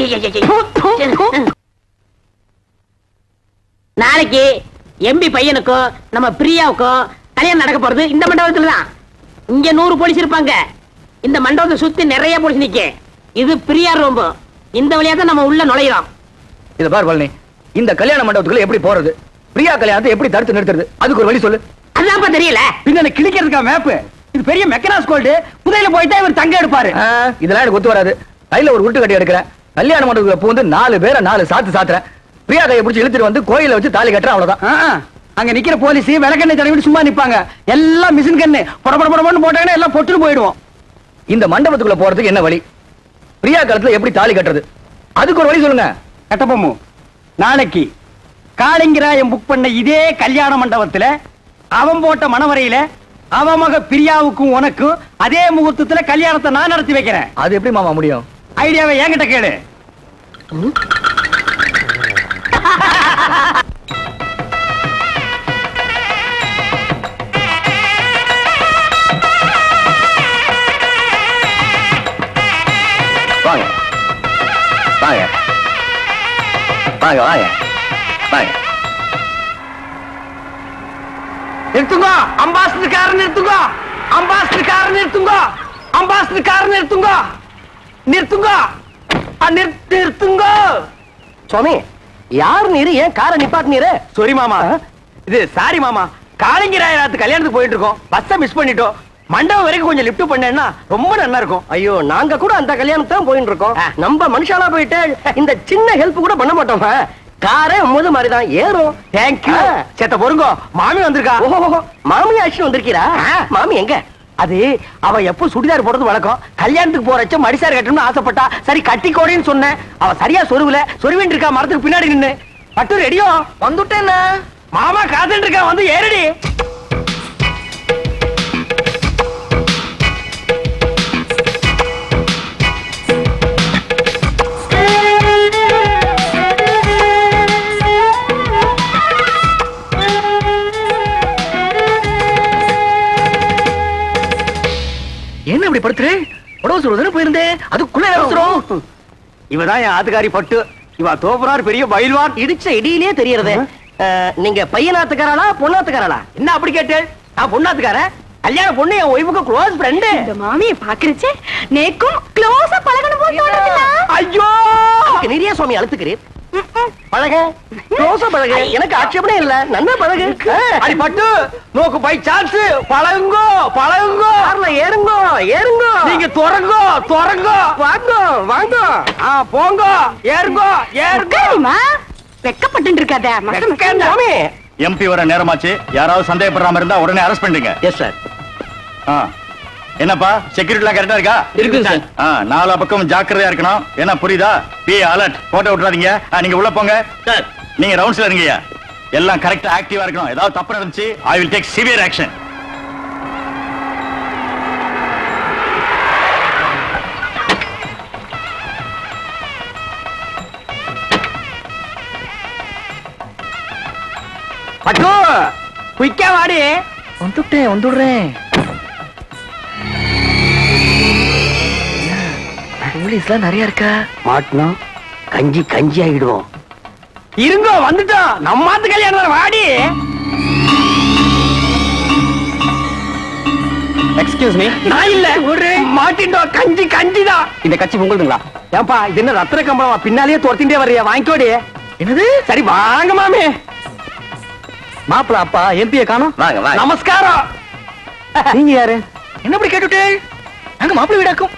நாளைக்கு எம்பி பையனுக்கும் நம்ம பிரியாவுக்கும் கல்யாணம் நடக்க போறது இந்த மண்டபத்துல தான் இங்க நூறு போலீஸ் இருப்பாங்க இந்த மண்டபத்தை சுத்தி நிறைய போலீஸ் நிக்க இது பிரியா ரூம் இந்த வழியா தான் நம்ம உள்ள நுழையிறோம் இத பார் பழனி இந்த கல்யாண மண்டபத்துக்குள்ள எப்படி போறது பிரியா கல்யாணத்தை எப்படி தடுத்து நிறுத்துறது அதுக்கு ஒரு வழி சொல்லு அதுதான்ப்பா தெரியல பின்ன கிளிக்கிறதுக்கா மேப் இது பெரிய மெக்கனாஸ் கோல்டு புதையில போயிட்டா இவர் தங்க எடுப்பாரு ஆ, இதெல்லாம் எனக்கு ஒத்து வராது கையில ஒரு உருட்டு கட்டி எடுக்கிறேன் கல்யாண மண்டபத்துக்குள்ள பூந்து நாலு பேரை நாலு சாத்து சாத்துறேன் பிரியா கையை பிடிச்சி இழுத்துட்டு வந்து கோயில வச்சு தாலி கட்டுறேன் அவ்வளவுதான் ஆ, ஆ. அங்க நிக்கிற போலீஸ் விளக்கெண்ணெய் தடவிட்டு சும்மா நிப்பாங்க எல்லாம் மிஷின் கண்ணு பொட பொட பொடன்னு போட்டாங்கன்னா எல்லாம் பொட்டுன்னு போயிடுவோம் இந்த மண்டபத்துக்குள்ள போறதுக்கு என்ன வழி பிரியா காலத்துல எப்படி தாலி கட்டுறது அதுக்கு ஒரு வழி சொல்லுங்க கட்டபொம்மு நாளைக்கு காளிங்கராயம் புக் பண்ண இதே கல்யாண மண்டபத்துல அவன் போட்ட மணவரையில அவன் மக பிரியாவுக்கும் உனக்கும் அதே முகூர்த்தத்துல கல்யாணத்தை நான் நடத்தி வைக்கிறேன் அது எப்படி மாமா முடியும் ஐடியாவை என்கிட்ட கேளு வாங்க வாங்க வாங்க வாங்க வாங்க நிறுத்துங்க அம்பாசிடர் கார் நிறுத்துங்க அம்பாசிடர் கார் நிறுத்துங்க அம்பாசிடர் கார் நிறுத்துங்க நிறுத்துங்க ஆ, நிறுத்து- நிறுத்துங்க சுவாமி யார் நீரு ஏன் காரை நிப்பாட்டு நீரு சாரி மாமா இது சாரி மாமா காளிங்கராயத்து கல்யாணத்துக்கு போயிட்டு இருக்கோம் பஸ்ஸை மிஸ் பண்ணிட்டோம் மண்டபம் வரைக்கும் கொஞ்சம் லிஃப்ட் பண்ணேன்னா ரொம்ப நல்லா இருக்கும் ஐயோ நாங்க கூட அந்த கல்யாணத்துக்கு தான் போயிட்டு இருக்கோம் நம்ம மனுஷாலா போயிட்டு இந்த சின்ன ஹெல்ப் கூட பண்ண மாட்டோம் காரே முது மாதிரி தான் ஏறும் தேங்க்யூ சேத்த பொறுங்க மாமி வந்திருக்கா ஓஹோ மாமி ஆச்சு வந்திருக்கீரா மாமி எங்க அது அவ எப்போ சுடிதார் போடுறது வழக்கம் கல்யாணத்துக்கு போறச்ச மடிசார் கட்டணும்னு ஆசைப்பட்டா சரி கட்டிக்கோடின்னு சொன்னேன் அவ சரியா சொருவுல சொருவின் இருக்கா மரத்துக்கு பின்னாடி நின்னு பட்டு ரெடியோ வந்துட்டேன் மாமா காத்துட்டு இருக்கா வந்து ஏறடி என்ன இப்படி படுத்துரு உடவு சொல்றதுன்னு போயிருந்தேன் அதுக்குள்ள அவசரம் இவதான் என் ஆத்துக்காரி பட்டு இவ தோப்புறார் பெரிய பயில்வான் இடிச்ச இடியிலே தெரியறது நீங்க பையனாத்துக்காரனா பொண்ணாத்துக்காரனா என்ன அப்படி கேட்டு நான் பொண்ணாத்துக்காரன் கல்யாண பொண்ணு என் ஒய்ஃபுக்கு க்ளோஸ் ஃப்ரெண்டு இந்த மாமியை பாக்குறச்சே நேக்கும் க்ளோஸா பழகணும் போல தோணுதுல ஐயோ நிறைய சுவாமி அழுத்துக்கிறீர் பழக க்ளோஸா பழக எனக்கு ஆட்சேபனே இல்ல நன்னா பழகு அடி பட்டு நோக்கு பை சான்ஸ் பழகுங்கோ பழகுங்கோ கார்ல ஏறுங்கோ ஏறுங்கோ நீங்க துறங்கோ துறங்கோ வாங்க வாங்க ஆ போங்கோ ஏறுங்கோ ஏறுங்கோ உட்காருமா வெக்கப்பட்டு இருக்காத சாமி எம்பி வர நேரமாச்சு யாராவது சந்தேகப்படுறாம இருந்தா உடனே அரெஸ்ட் பண்ணுங்க எஸ் சார் ஆ. என்னப்பா செக்யூரிட்டிலாம் கரெக்டா இருக்கா இருக்குங்க சார். ஆ, நாலா பக்கம் ஜாக்கிரதையா இருக்கணும் என்ன புரியுதா பி அலர்ட் போட்டோ விட்டுறாதீங்க ஆ, நீங்க உள்ள போங்க சார் நீங்க ரவுண்ட்ஸ்ல இருங்கய்யா எல்லாம் கரெக்டா ஆக்டிவா இருக்கணும் ஏதாவது தப்பு நடந்துச்சு I will take severe action பட்டு குயிக்கா வாடி வந்துட்டேன் வந்துடுறேன் போலீஸ்லாம் நிறைய இருக்கா மாட்டினோம் கஞ்சி கஞ்சி ஆகிடுவோம் இருங்கோ வந்துட்டோம் நம்மாத்து கல்யாணம் தானே, வாடி எக்ஸ்கியூஸ் மீ நான் இல்ல ஒரு மாட்டிண்டோம் கஞ்சி கஞ்சிதான் இந்த கட்சி உங்களுதுங்களா ஏன்பா இது என்ன ரத்தின கம்பளமா பின்னாலேயே துரத்திட்டே வர்றியா வாங்கிக்கோடி என்னது சரி வாங்க மாமே மாப்பிள அப்பா எம்பிய காணோம் வாங்க வாங்க நமஸ்காரம் நீங்க யாரு என்ன இப்படி கேட்டுட்டே நாங்க மாப்பிள வீடாக்கும்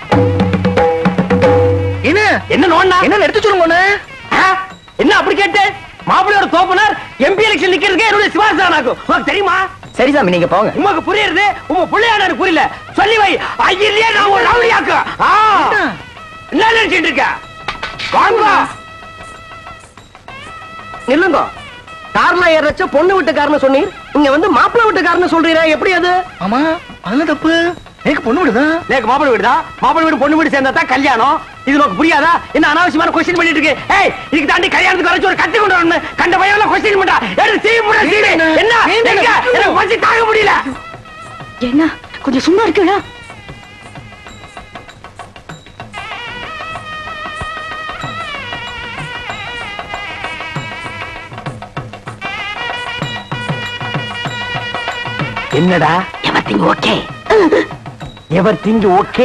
என்ன என்ன நோண்ணா என்ன எடுத்து சொல்லுங்க ஒண்ணு ஆ? என்ன அப்படி கேட்டு மாப்பிள்ளையோட தோப்பனார் எம்பி எலெக்ஷன் நிக்கிறதுக்கு என்னுடைய சிவாசானாக்கும் உனக்கு தெரியுமா சரி சாமி நீங்க போங்க உமக்கு புரியுறது உங்க பிள்ளையான எனக்கு புரியல சொல்லி வை ஐயிலேயே நான் ஒரு ரவுடியாக்கு ஆ. என்ன நினைச்சிட்டு இருக்க வாங்க நில்லுங்க கார்ல ஏறச்ச பொண்ணு வீட்டுக்காரன்னு சொன்னீர் இங்க வந்து மாப்பிள்ளை வீட்டுக்காரன்னு சொல்றீரா எப்படி அது ஆமா அதெல்லாம் தப்பு எனக்கு பொண்ணு வீடுதான் நேக்கு மாப்பிள்ளை வீடுதா மாப்பிள்ளை வீடு பொண்ணு வீடு சேர்ந்தா தான் கல்யாணம் இது உனக்கு புரியாதா என்ன அனாவசியமான கொஸ்டின் பண்ணிட்டு இருக்கு ஏய் இதுக்கு தாண்டி கல்யாணத்துக்கு வரைச்சு ஒரு கத்தி கொண்டு வரணும் கண்ட பையன் கொஸ்டின் பண்றா எடுத்து சீவி போட சீவி என்ன எங்க? எனக்கு பசி தாங்க முடியல என்ன கொஞ்சம் சும்மா இருக்குடா என்னடா everything okay everything okay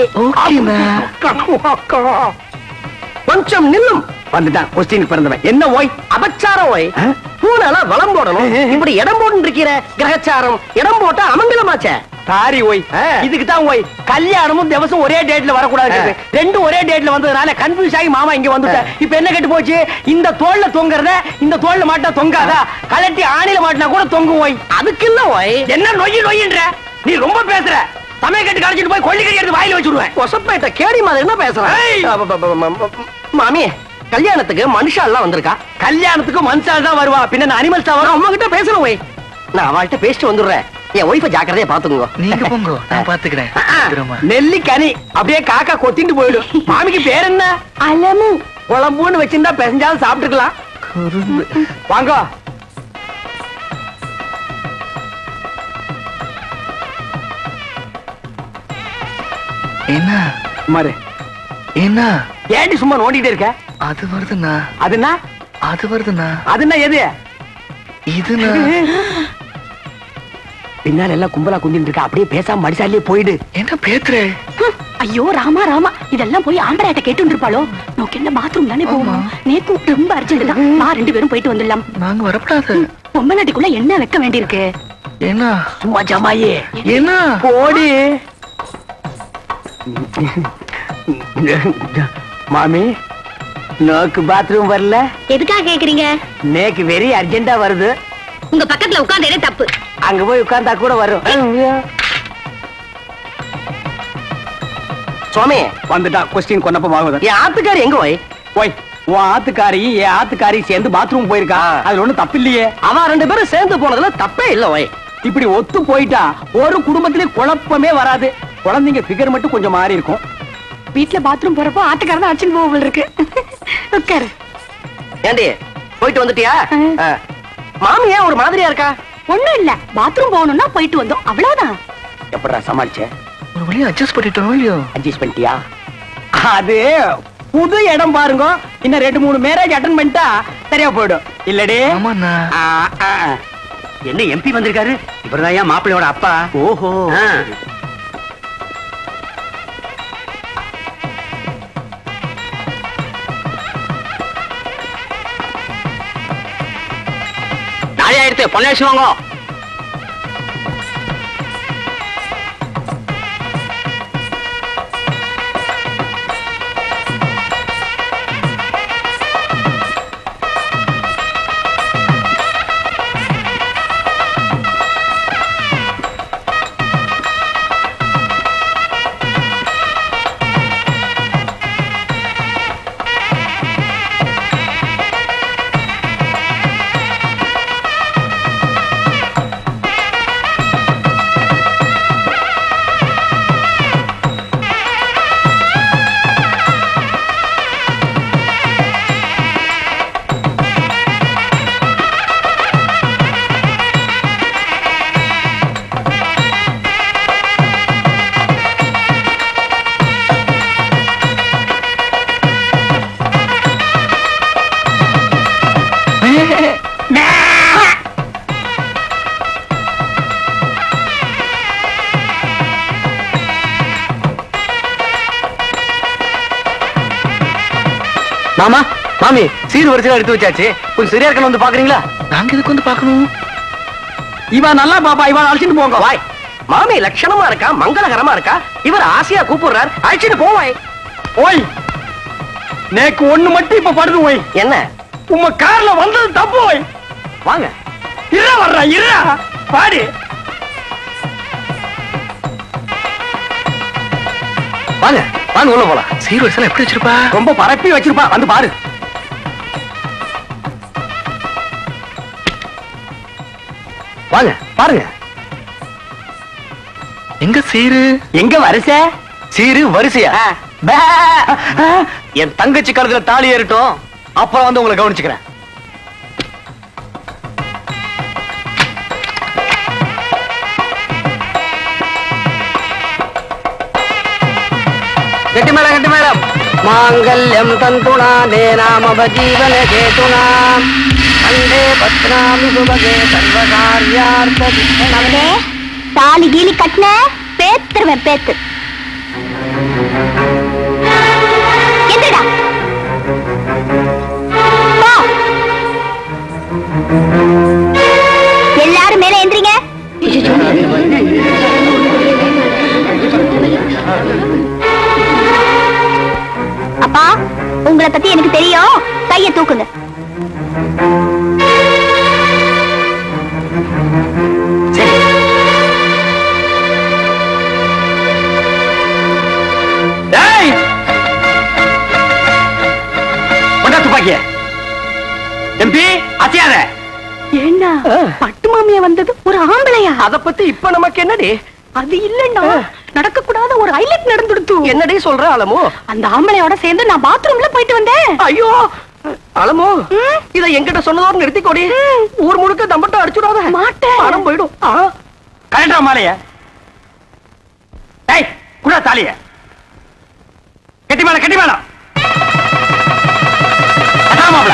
கொஞ்சம் நில்லும் வந்துட்டான் கொஸ்டின் பிறந்தவன் என்ன ஓய் அபச்சாரம் ஓய் ஆ? பூனால வளம் போடணும் இப்படி இடம் போட்டு இருக்கிற கிரகச்சாரம் இடம் போட்டா அமங்கலமாச்சே சாரி ஓய் ஆ. இதுக்கு தான் ஓய் கல்யாணமும் திவசம் ஒரே டேட்ல வரக்கூடாது ஆ. ரெண்டும் ஒரே டேட்ல வந்ததுனால கன்ஃபியூஸ் ஆகி மாமா இங்க வந்துட்டேன் இப்ப என்ன கெட்டு போச்சு இந்த தோல்ல தொங்குறத இந்த தோல்ல மாட்டா தொங்காதா கலட்டி ஆணில மாட்டினா கூட தொங்கும் ஓய் அதுக்கு இல்ல ஓய் என்ன நொய்யி நொய்யின்ற நீ ரொம்ப பேசுற சமய கட்டு கழிச்சிட்டு போய் கொள்ளிக்கறி எடுத்து வாயில வச்சுடுவேன் கொசப்பேட்ட கேடி மாதிரி என்ன பேசுறேன் ஏய். அப்ப, அப்ப, அப்ப, அப்ப, மாமி கல்யாணத்துக்கு மனுஷா எல்லாம் வந்திருக்கா கல்யாணத்துக்கு மனுஷால் தான் வருவா பின்ன நான் அனிமல்ஸ் தான் நான் வரும் உங்ககிட்ட பேசுறேன் ஓய் நான் அவள்கிட்ட பேசிட்டு வந்துடுறேன் என் ஒய்ஃபை ஜாக்கிரதையா பாத்துக்கோங்க நீங்க போங்க நான் பாத்துக்கிறேன் சீக்கிரமா. நெல்லி கனி அப்படியே காக்கா கொத்திட்டு போயிடும் மாமிக்கு பேர் என்ன அலமு குழம்புன்னு வச்சிருந்தா பெசஞ்சாலும் சாப்பிட்டுக்கலாம் வாங்க என்ன மாரு என்ன ஏண்டி சும்மா நோண்டிட்டே இருக்க அது வருதுண்ணா அதுனா அது வருதுண்ணா அதுனா எது இதுண்ணா பின்னால எல்லாம் கும்பலா குந்திட்டு இருக்க அப்படியே பேசாம மடிசாலே போயிடு என்ன பேத்துற ஐயோ ராமா ராமா இதெல்லாம் போய் ஆம்பராட்ட கேட்டு இருப்பாளோ நோக்கு என்ன பாத்ரூம் தானே போவோம் நேத்து ரொம்ப அர்ஜென்ட் தான் நான் ரெண்டு பேரும் போயிட்டு வந்துடலாம் நாங்க வரப்படாது பொம்மநாட்டிக்குள்ள என்ன வைக்க வேண்டியிருக்கு என்ன சும்மா ஜமாயே என்ன போடி மாமி நோக்கு பாத்ரூம் வரல எதுக்காக கேக்குறீங்க நேக்கு வெரி அர்ஜென்டா வருது உங்க பக்கத்துல உட்கார்ந்தே தப்பு அங்க போய் உட்கார்ந்தா கூட வரும் சுவாமி வந்துட்டான் கொஸ்டின் கொன்னப்பம் ஆகுது என் ஆத்துக்காரி எங்க ஓய் ஓய் உன் ஆத்துக்காரி என் ஆத்துக்காரி சேர்ந்து பாத்ரூம் போயிருக்கா அதுல ஒண்ணும் தப்பு இல்லையே அவன் ரெண்டு பேரும் சேர்ந்து போனதுல தப்பே இல்ல ஓய் இப்படி ஒத்து போயிட்டா ஒரு குடும்பத்திலே குழப்பமே வராது குழந்தைங்க ஃபிகர் மட்டும் கொஞ்சம் மாறி இருக்கும் வீட்ல பாத்ரூம் போறப்போ ஆட்டுக்காரன் அடிச்சுட்டு போக போல இருக்கு உட்காரு ஏண்டி போயிட்டு வந்துட்டியா ஆ. மாமி ஏன் ஒரு மாதிரியா இருக்கா ஒண்ணும் இல்ல பாத்ரூம் போகணும்னா போயிட்டு வந்தோம் அவ்வளவுதான் எப்படா சமாளிச்ச ஒரு வழியா அட்ஜஸ்ட் பண்ணிட்டோம் இல்லையோ அட்ஜஸ்ட் பண்ணிட்டியா அது புது இடம் பாருங்க இன்னும் ரெண்டு மூணு மேரேஜ் அட்டன் பண்ணிட்டா சரியா போயிடும் இல்லடே ஆமாண்ணா ஆ, ஆ, ஆ. என்ன எம்பி வந்திருக்காரு இவர்தான் ஏன் மாப்பிள்ளையோட அப்பா ஓஹோ ஆ. நாளை ஆயிடுத்து பொண்ணு வாங்க மாமா மாமி சீர் வரிசையில எடுத்து வச்சாச்சு கொஞ்சம் சரியா இருக்கணும் வந்து பாக்குறீங்களா நாங்க இதுக்கு வந்து பார்க்கணும் இவன் நல்லா பாப்பா இவன் அழைச்சிட்டு போங்க வாய் மாமி லட்சணமா இருக்கா மங்களகரமா இருக்கா இவர் ஆசையா கூப்பிடுறார் அழைச்சிட்டு போவாய் ஓய் நேக்கு ஒண்ணு மட்டும் இப்ப படுது ஓய் என்ன உங்க கார்ல வந்தது தப்பு ஓய் வாங்க இருடா வர்றா இருடா பாடி வாங்க வாங்க உள்ள போலாம் சீர் வரிசையில எப்படி வச்சிருப்பா ரொம்ப பரப்பி வச்சிருப்பா வந்து பாரு வாங்க பாருங்க எங்க சீரு எங்க வரிசை சீரு வரிசையா ஆ. பே. என் தங்கச்சி கழுத்துல தாலி ஏறட்டும் அப்புறம் வந்து உங்களை கவனிச்சுக்கிறேன் கெட்டி மேடம் கெட்டி மேடம் மாங்கல்யம் தந்துணா நேனாமவஜீவன கேதுனா கண்டே பத்ராமி சுபகே சர்வகாரியார்த்த அவனே தாலி கீலி கட்டின பேத்துருவேன் பேத்து எந்திரடா போ. எல்லாரும் மேல எந்திரிங்க அப்பா உங்களை பத்தி எனக்கு தெரியும் கைய தூக்குங்க டேய் கொண்டா துப்பாக்கிய எம்பி அசையாத ஏண்டா பட்டு மாமியா வந்தது ஒரு ஆம்பளையா அத பத்தி இப்ப நமக்கு என்னடி அது இல்லன்னா நடக்க கூடாத ஒரு ஹைலைட் நடந்துடுத்து என்னடி சொல்ற அலமோ அந்த ஆம்பளையோட சேர்ந்து நான் பாத்ரூம்ல போயிட்டு வந்தேன் ஐயோ அலமோ இத என்கிட்ட சொன்னதோட நிறுத்திக்கோடி ஊர் முழுக்க தம்பட்டம் அடிச்சுடாத மாட்டேன். பணம் போயிடும் ஆ. கலண்டா மாலைய டேய் குடா தாலிய கெட்டி மேல கெட்டி மேல மாப்பிள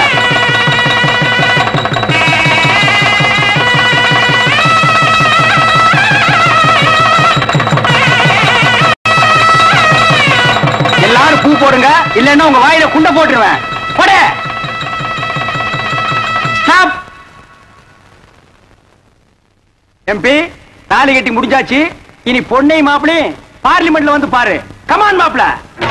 எல்லாரும் பூ போடுங்க இல்லன்னா உங்க வாயில குண்ட போட்டுருவேன் போடு ஸ்டாப் எம்பி தாலி கட்டி முடிஞ்சாச்சு இனி பொண்ணை மாப்பிளே பார்லிமெண்ட்ல வந்து பாரு கமான் மாப்பிள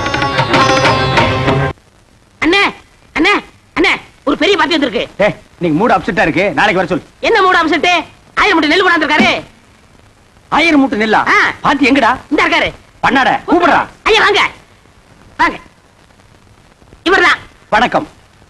அண்ணே அண்ணே அண்ணே ஒரு பெரிய பாத்தி வந்திருக்கு ஏய் நீங்க மூடு அப்செட்டா இருக்கு நாளைக்கு வர சொல்லு என்ன மூட அம்சட்டு ஆயிரம் மட்டும் நெல் கொண்டாந்துருக்காரு ஆயிரம் மூட்டை நெல்லா ஆ. பாத்தி எங்கடா இந்த இருக்காரு பண்ணாட கூப்பிடுறா ஐயா வாங்க வாங்க இவர்தான் வணக்கம்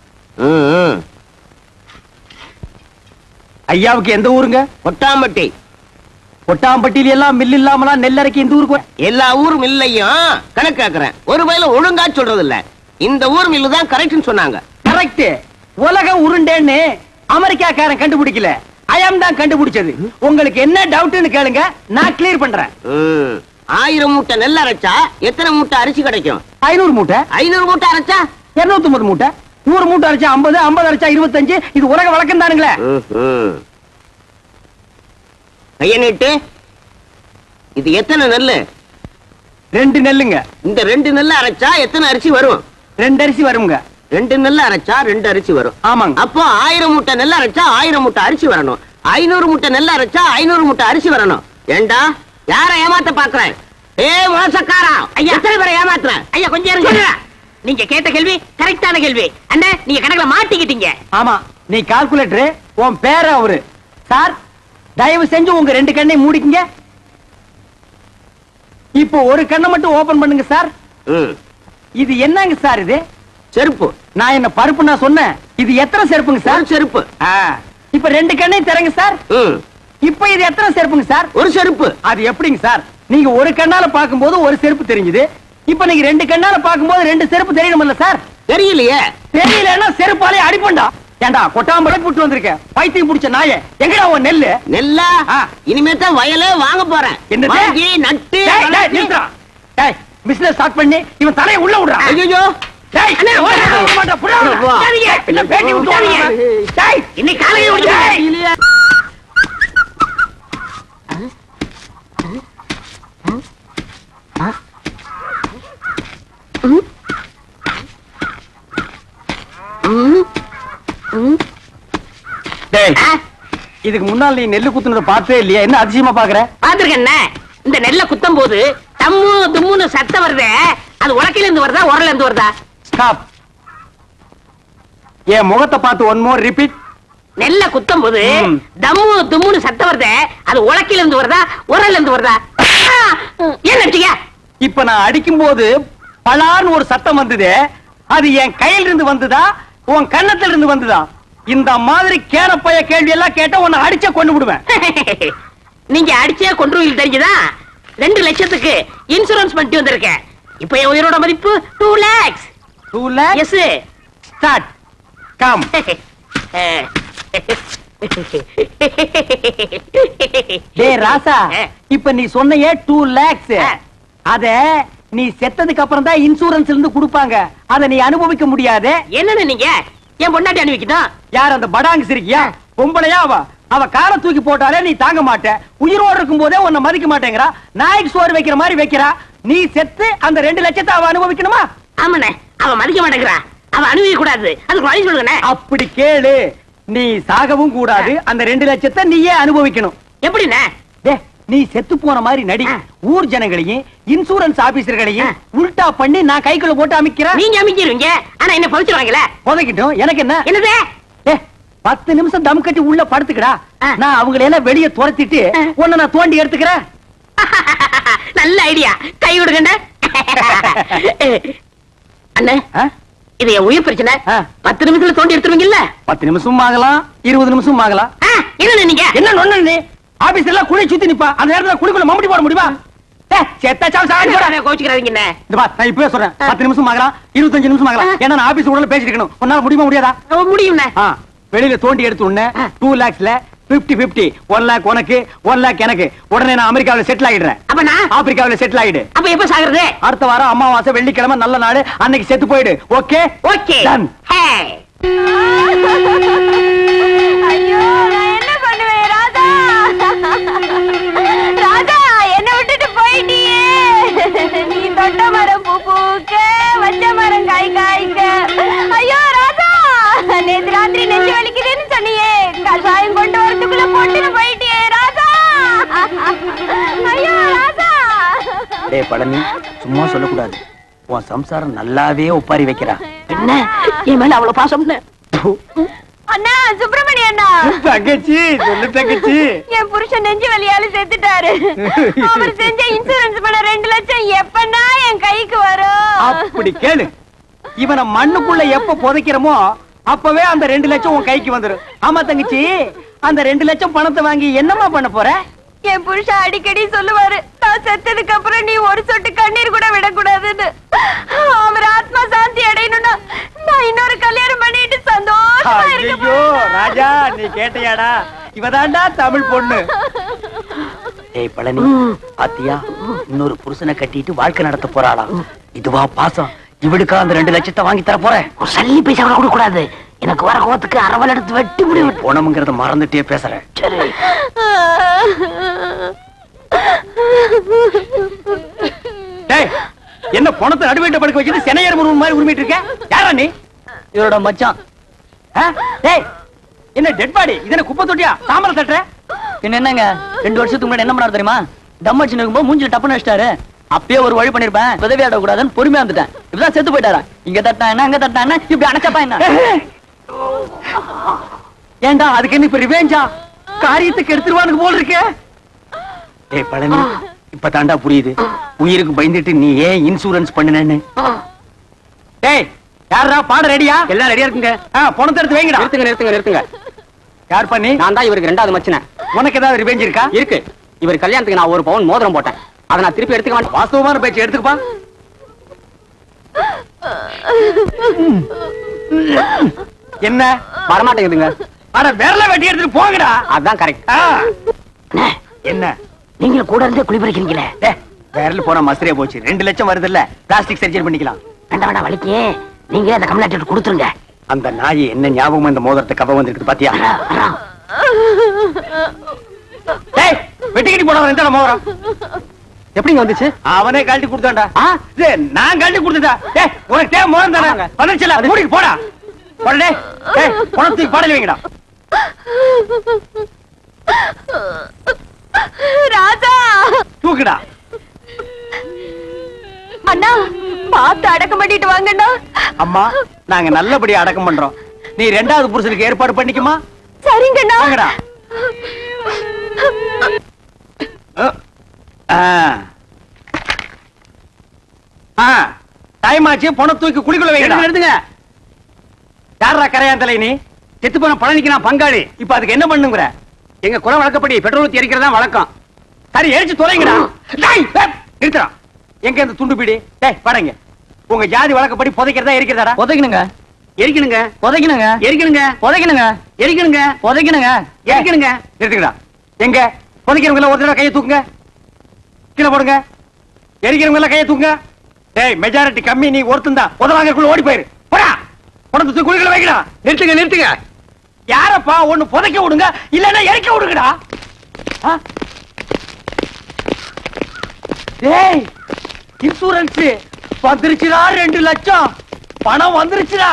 ஐயாவுக்கு எந்த ஊருங்க கொட்டாம்பட்டி கொட்டாம்பட்டியில எல்லாம் மில் இல்லாமலாம் நெல்லரைக்கு இந்த ஊருக்கு வர- எல்லா ஊர் மில்லையும் கணக்காக்குறேன் ஒரு வயல ஒழுங்கா சொல்றது இல்ல இந்த ஊர் மில்லு தான் கரெக்ட்னு சொன்னாங்க கரெக்ட் உலக உருண்டேன்னு அமெரிக்காக்காரன் கண்டுபிடிக்கல அயம் தான் கண்டுபிடிச்சது உங்களுக்கு என்ன டவுட்னு கேளுங்க நான் கிளியர் பண்றேன் ம். ஆயிரம் மூட்டை நெல் அரைச்சா எத்தனை மூட்டை அரிசி கிடைக்கும் ஐநூறு மூட்டை ஐநூறு மூட்டை அரைச்சா இருநூத்தி ஒன்பது மூட்டை நூறு மூட்டை அரைச்சா ஐம்பது ஐம்பது அரைச்சா இருபத்தஞ்சு இது உலக வழக்கம் தானுங்களே ம்ஹும். கைய நீட்டு இது எத்தனை நெல்லு ரெண்டு நெல்லுங்க இந்த ரெண்டு நெல் அரைச்சா எத்தனை அரிசி வரும் ரெண்டு அரிசி வருங்க ரெண்டு நெல் அரைச்சா ரெண்டு அரிசி வரும் ஆமாங்க அப்போ ஆயிரம் மூட்டை நெல் அரைச்சா ஆயிரம் மூட்டை அரிசி வரணும் ஐநூறு மூட்டை நெல் அரைச்சா ஐநூறு மூட்டை அரிசி வரணும் ஏண்டா யார ஏமாத்த பாக்குறேன் ஏ மோசக்காரா ஐயா. எத்தனை பேரை ஏமாத்துறேன் ஐயா கொஞ்சம் இருங்க நீங்க கேட்ட கேள்வி கரெக்டான கேள்வி அண்ணே நீங்க கணக்குல மாட்டிக்கிட்டீங்க ஆமா நீ கால்குலேட்டர் உன் பேர அவரு சார் தயவு செஞ்சு உங்க ரெண்டு கண்ணை மூடிக்கங்க இப்போ ஒரு கண்ணை மட்டும் ஓபன் பண்ணுங்க சார் ம். இது என்னங்க சார் இது செருப்பு நான் என்ன பருப்பு நான் சொன்னேன் இது எத்தனை செருப்புங்க ஒரு சார் செருப்பு ஆ, இப்ப ரெண்டு கண்ணையும் திறங்க சார் ம். இப்ப இது எத்தனை செருப்புங்க சார் ஒரு செருப்பு அது எப்படிங்க சார் நீங்க ஒரு கண்ணால பாக்கும்போது ஒரு செருப்பு தெரிஞ்சுது இப்ப நீங்க ரெண்டு கண்ணால பாக்கும்போது ரெண்டு செருப்பு தெரியணும்ல சார் தெரியலையே தெரியலன்னா செருப்பாலே அடிப்பண்டா ஏண்டா கொட்டாம்பளை புட்டு வந்திருக்க பைத்தியம் புடிச்ச நாயே எங்கடா உன் நெல்லு நெல்லா ஆ. இனிமே தான் வயலே வாங்க போறேன் என்னது? வாங்கி நட்டு டேய், டேய், வளர்த்தி- நிறுத்துடா. டேய், business start பண்ணி இவன் தலையை உள்ள விடுறா ஐயோ டேய், அண்ணே, ஓடு. விட மாட்டேன், புடா. வா. விடாதீங்க. இல்ல, பேட்டி விட்டு விடாதீங்க. விடுறா. டேய், இன்னைக்கு காலையில முடிச்சு டேய். டேய் இதுக்கு முன்னால் நீ நெல்லு குத்துனதை பார்த்தே இல்லையா என்ன அதிசயமா பாக்குற பாத்துருக்கேன் இந்த நெல்லை குத்தும் போது தம்மு தும்முன்னு சத்தம் வருதே அது உலக்கையில இருந்து வருதா உரல்ல இருந்து வருதா ஸ்டாப் என் முகத்தை பார்த்து ஒன் மோர் ரிப்பீட் நெல்ல குத்தும் போது ம். தம்மு தும்முன்னு சத்தம் வருதே அது உலக்கையில இருந்து வருதா உரல்ல இருந்து வருதா ஆ! ஏன் நடிச்சீங்க இப்ப நான் அடிக்கும் போது பலான்னு ஒரு சத்தம் வந்தது அது என் கையில இருந்து வந்ததா உன் கன்னத்துல இருந்து வந்ததா இந்த மாதிரி கேனப்பைய கேள்வி எல்லாம் கேட்டா உன்னை அடிச்ச கொண்டு விடுவேன் நீங்க அடிச்சே கொன்றுவீங்க தெரிஞ்சுதா ரெண்டு லட்சத்துக்கு இன்சூரன்ஸ் பண்ணிட்டு வந்திருக்கேன் இப்ப என் உயிரோட மதிப்பு two lakhs two lakh yes start come டேய் ராசா இப்ப நீ சொன்னையே டூ லேக்ஸ் அத நீ செத்ததுக்கு அப்புறம் தான் இன்சூரன்ஸ் இருந்து கொடுப்பாங்க அத நீ அனுபவிக்க முடியாது என்னன்னு நீங்க என் பொண்டாட்டி அனுப்பிக்கணும் யார் அந்த படாங்கு சிரிக்கியா பொம்பளையா அவ அவ காலை தூக்கி போட்டாலே நீ தாங்க மாட்ட உயிரோடு இருக்கும் போதே உன்னை மதிக்க மாட்டேங்கிறா நாய்க்கு சோறு வைக்கிற மாதிரி வைக்கிறா நீ செத்து அந்த ரெண்டு லட்சத்தை அவ அனுபவிக்கணுமா ஆமாண்ணே அவ மதிக்க மாட்டேங்கிறா அவ அனுபவிக்க கூடாது அதுக்கு வழி சொல்லுங்கண்ணே அப்படி கேளு நீ சாகவும் கூடாது அந்த ரெண்டு லட்சத்தை நீயே அனுபவிக்கணும் எப்படிண்ணே டே நீ செத்து போன மாதிரி நடி ஊர் ஜனங்களையும் இன்சூரன்ஸ் ஆபீசர்களையும் உல்டா பண்ணி நான் கைக்குள்ள போட்டு அமைக்கிறேன் நீங்க அமைக்கிருவீங்க ஆனா என்ன பவிச்சிருவாங்கல்ல புதைக்கிட்டும் எனக்கு என்ன என்னது ஏ பத்து நிமிஷம் தம் கட்டி உள்ள படுத்துக்கடா ஆ. நான் அவங்களை எல்லாம் வெளியே துரத்திட்டு உன்னை நான் தோண்டி எடுத்துக்கிறேன் நல்ல ஐடியா கை விடுங்கண்ணே அண்ணே ஆ? இது என் உயிர் பிரச்சனை ஆ. பத்து நிமிஷத்துல தோண்டி எடுத்துருவீங்கல்ல பத்து நிமிஷம் ஆகலாம் இருபது நிமிஷம் ஆகலாம் ஆ, என்னண்ணே நீங்க என்ன நொண்ணு நீ ஆபீஸ் எல்லாம் குழி சுத்தி நிப்பா அந்த நேரத்துல குழிக்குள்ள மம்படி போட முடியுமா ஏ, செத்தா சாவு சாகடி போடா. கோச்சுக்கிறாதீங்கண்ணே இந்த பா, நான் இப்பவே சொல்றேன் பத்து நிமிஷம் ஆகலாம் இருபத்தஞ்சு நிமிஷம் ஆகலாம் ஏன்னா நான் ஆபீஸ் உடனே பேசிட்டு இருக்கணும் உன்னால முடியுமா முடியாதா முடியும்ண்ணே ஆ, வெளியில தோண்டி எடுத்த உடனே டூ லேக்ஸ்ல பிப்டி பிப்டி ஒன் லேக் உனக்கு ஒன் லேக் எனக்கு உடனே நான் அமெரிக்காவில செட்டில் ஆகிடுறேன் அப்ப நான் ஆப்பிரிக்காவில செட்டில் ஆகிடு அப்ப எப்ப சாகுறது அடுத்த வாரம் அமாவாசை வெள்ளிக்கிழமை நல்ல நாள் அன்னைக்கு செத்து போயிடு ஓகே ஓகே Done. ஹே ஐயோ நான் என்ன பண்ணுவேன் ராதா ராதா என்ன விட்டுட்டு போயிட்டியே நீ தொட்ட மரம் பூ பூக்க வச்ச மரம் காய் காய்க்க ஐயோ ராதா நேத்து ராத்திரி நெஞ்சு வலிக்குதுன்னு சொன்னியே கஷாயம் கொண்டு வரதுக்குள்ள போட்டுன்னு போயிட்டியே ராதா ஐயோ ராதா டேய் பழனி சும்மா சொல்லக்கூடாது உன் சம்சாரம் நல்லாவே ஒப்பாரி வைக்கிறா என்ன என் மேல அவ்வளவு பாசம்னு அண்ணா சுப்பிரமணி அண்ணா தங்கச்சி சொல்லு தங்கச்சி என் புருஷன் நெஞ்சு வலியால செத்துட்டாரு அவர் செஞ்ச இன்சூரன்ஸ் பண்ண ரெண்டு லட்சம் எப்பன்னா என் கைக்கு வரும் அப்படி கேளு இவனை மண்ணுக்குள்ள எப்ப புதைக்கிறோமோ அப்பவே அந்த ரெண்டு லட்சம் உன் கைக்கு வந்துரும் ஆமா தங்கச்சி அந்த ரெண்டு லட்சம் பணத்தை வாங்கி என்னம்மா பண்ண போற என் புருஷன் அடிக்கடி சொல்லுவாரு நான் செத்ததுக்கு அப்புறம் நீ ஒரு சொட்டு கண்ணீர் கூட விடக்கூடாதுன்னு அவர் ஆத்மா சாந்தி அடையணும்னா நான் இன்னொரு கல்யாணம் பண்ணிட்டு சந்தோஷமா இருக்க ஐயோ ராஜா நீ கேட்டையாடா இவதாண்டா தமிழ் பொண்ணு டேய் பழனி பாத்தியா இன்னொரு புருஷனை கட்டிட்டு வாழ்க்கை நடத்த போறாளாம் இதுவா பாசம் இவளுக்கா அந்த ரெண்டு லட்சத்தை வாங்கி தர போறேன் ஒரு சல்லி பைசா கூட கொடுக்க கூடாது எனக்கு வர கோவத்துக்கு அரவல் எடுத்து வெட்டி முடியும் போனமுங்கிறத மறந்துட்டே பேசுறேன் சரி டேய் என்ன பணத்தை நடுவேட்ட படுக்க வச்சுட்டு சென்னையர் முருகன் மாதிரி உரிமிட்டு இருக்க யாரா நீ இவரோட மச்சான் ஆ? டேய் என்ன டெட் பாடி இது என்ன குப்பை தொட்டியா தாமரை தட்டுற பின்ன என்னங்க ரெண்டு வருஷத்துக்கு முன்னாடி என்ன பண்ணாரு தெரியுமா தம் அடிச்சு நிற்கும்போது மூஞ்சில டப்புன்னு வச்சிட்டாரு அப்பயே ஒரு வழி பண்ணிருப்பேன் உதவி ஆட கூடாதுன்னு பொறுமையா வந்துட்டேன் இப்பதான் செத்து போயிட்டாரா இங்க தட்டா என்ன அங்க தட்டா என்ன இப்படி அணைச்சப்பா என்ன ஏண்டா அதுக்கு என்ன இப்ப ரிவேஞ்சா காரியத்துக்கு எடுத்துருவானுக்கு போல் இருக்கே டேய் பழனி இப்ப தாண்டா புரியுது உயிருக்கு பயந்துட்டு நீ ஏன் இன்சூரன்ஸ் பண்ணுனேன்னு டேய் யாரா பாட ரெடியா எல்லாம் ரெடியா இருக்குங்க ஆ பணத்தை எடுத்து வைங்கடா நிறுத்துங்க நிறுத்துங்க நிறுத்துங்க யார் பண்ணி நான் தான் இவருக்கு ரெண்டாவது மச்சினேன் உனக்கு ஏதாவது ரிவேஞ்ச் இருக்கா இருக்கு இவர் கல்யாணத்துக்கு நான் ஒரு பவுன் மோதிரம் போட்டேன் அதை நான் திருப்பி எடுத்துக்க மாட்டேன் வாஸ்தவமான பேச்சு எடுத்துக்கப்பா என்ன வரமாட்டேங்குதுங்க அட விரல வெட்டி எடுத்துட்டு போங்கடா அதான் கரெக்ட் ஆ. என்ன நீங்களும் கூட இருந்தே குளிப்பறிக்கிறீங்களே டேய், விரல் போன மசரே போச்சு ரெண்டு லட்சம் வருது இல்ல பிளாஸ்டிக் சர்ஜரி பண்ணிக்கலாம் வேண்டாம் வேண்டாம் வலிக்கு நீங்களே அந்த கம்லாட்டி கொடுத்துருங்க அந்த நாய் என்ன ஞாபகம் இந்த மோதிரத்தை கவ வந்திருக்கு பாத்தியா வரோம், வரோம். டேய் வெட்டிக்கிட்டு போனவன் எந்த மோதிரம் எப்படிங்க வந்துச்சு அவனே கழட்டி கொடுத்தான்டா ஆ? டேய், நான் கழட்டி கொடுத்துட்டா டேய் உனக்கு தேவை மோதிரம் தானே வந்துருச்சுல மூடிட்டு போடா உடனே ஏய், பணத்துக்கு பாடல் வைங்கடா ராஜா தூக்குடா அண்ணா பார்த்து அடக்கம் பண்ணிட்டு வாங்கண்ணா அம்மா நாங்க நல்லபடியா அடக்கம் பண்றோம் நீ ரெண்டாவது புருஷனுக்கு ஏற்பாடு பண்ணிக்குமா சரிங்கண்ணா வாங்கடா அஹ். ஆ. ஆ. டைம் ஆச்சு பணம் தூக்கி குழிக்குள்ள வைங்க எடுத்துங்க யாரா கரையாந்தலை நீ செத்து போன பழனிக்கு நான் பங்காளி இப்ப அதுக்கு என்ன பண்ணுங்கிற எங்க குல வழக்கப்படி பெட்ரோல் ஊத்தி எரிக்கிறதா வழக்கம் சரி எரிச்சு தொலைங்கடா டேய், டேய், நிறுத்துடா எங்க இந்த துண்டு பீடி டேய் பாருங்க உங்க ஜாதி வழக்கப்படி புதைக்கிறதா எரிக்கிறதாடா புதைக்கணுங்க எரிக்கணுங்க புதைக்கணுங்க எரிக்கணுங்க புதைக்கணுங்க எரிக்கணுங்க புதைக்கணுங்க எரிக்கணுங்க நிறுத்துங்கடா எங்க புதைக்கிறவங்க எல்லாம் ஒரு தடவை கையை தூக்குங்க கீழே போடுங்க எரிக்கிறவங்க எல்லாம் கையை தூக்குங்க டேய் மெஜாரிட்டி கம்மி நீ ஒருத்தன் தான் உதவாங்கக்குள்ள ஓடி போயிரு போடா உனக்கு தூக்கி குழிகளை வைக்கடா நிறுத்துங்க நிறுத்துங்க யாரப்பா ஒண்ணு புதைக்க விடுங்க இல்லன்னா எரிக்க விடுங்கடா ஆ? டேய் இன்சூரன்ஸ் வந்துருச்சுடா ரெண்டு லட்சம் பணம் வந்துருச்சுடா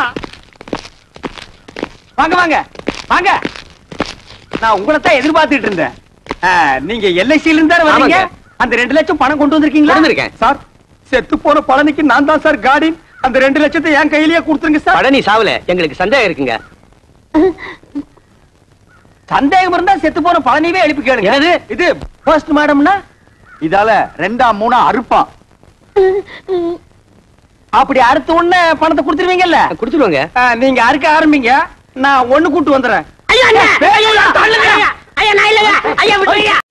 வாங்க வாங்க வாங்க நான் உங்களை தான் எதிர்பார்த்துட்டு இருந்தேன் ஆ, நீங்க எல்ஐசில இருந்தா வரீங்க ஆமாங்க. அந்த ரெண்டு லட்சம் பணம் கொண்டு வந்திருக்கீங்களா வந்திருக்கேன். சார் செத்து போன பழனிக்கு நான் தான் சார் கார்டின் அந்த ரெண்டு லட்சத்தை என் கையிலேயே கொடுத்துருங்க சார் பழனி சாவல எங்களுக்கு சந்தேகம் இருக்குங்க சந்தேகம் இருந்தா செத்து போன பழனிவே எழுப்பி கேளுங்க என்னது? இது போஸ்ட் மாடம்னா இதால ரெண்டா மூணா அறுப்பான் அப்படி அறுத்த உடனே பணத்தை கொடுத்துருவீங்கல்ல குடுத்துருவாங்க ஆ, நீங்க அறுக்க ஆரம்பிங்க நான் ஒண்ணு கூட்டு வந்துடுறேன் ஐயா அண்ணா! ஏய், ஐயா, தள்ளுங்க. ஐயா, ஐயா நான் இல்லையா ஐயா விட்டுருங்க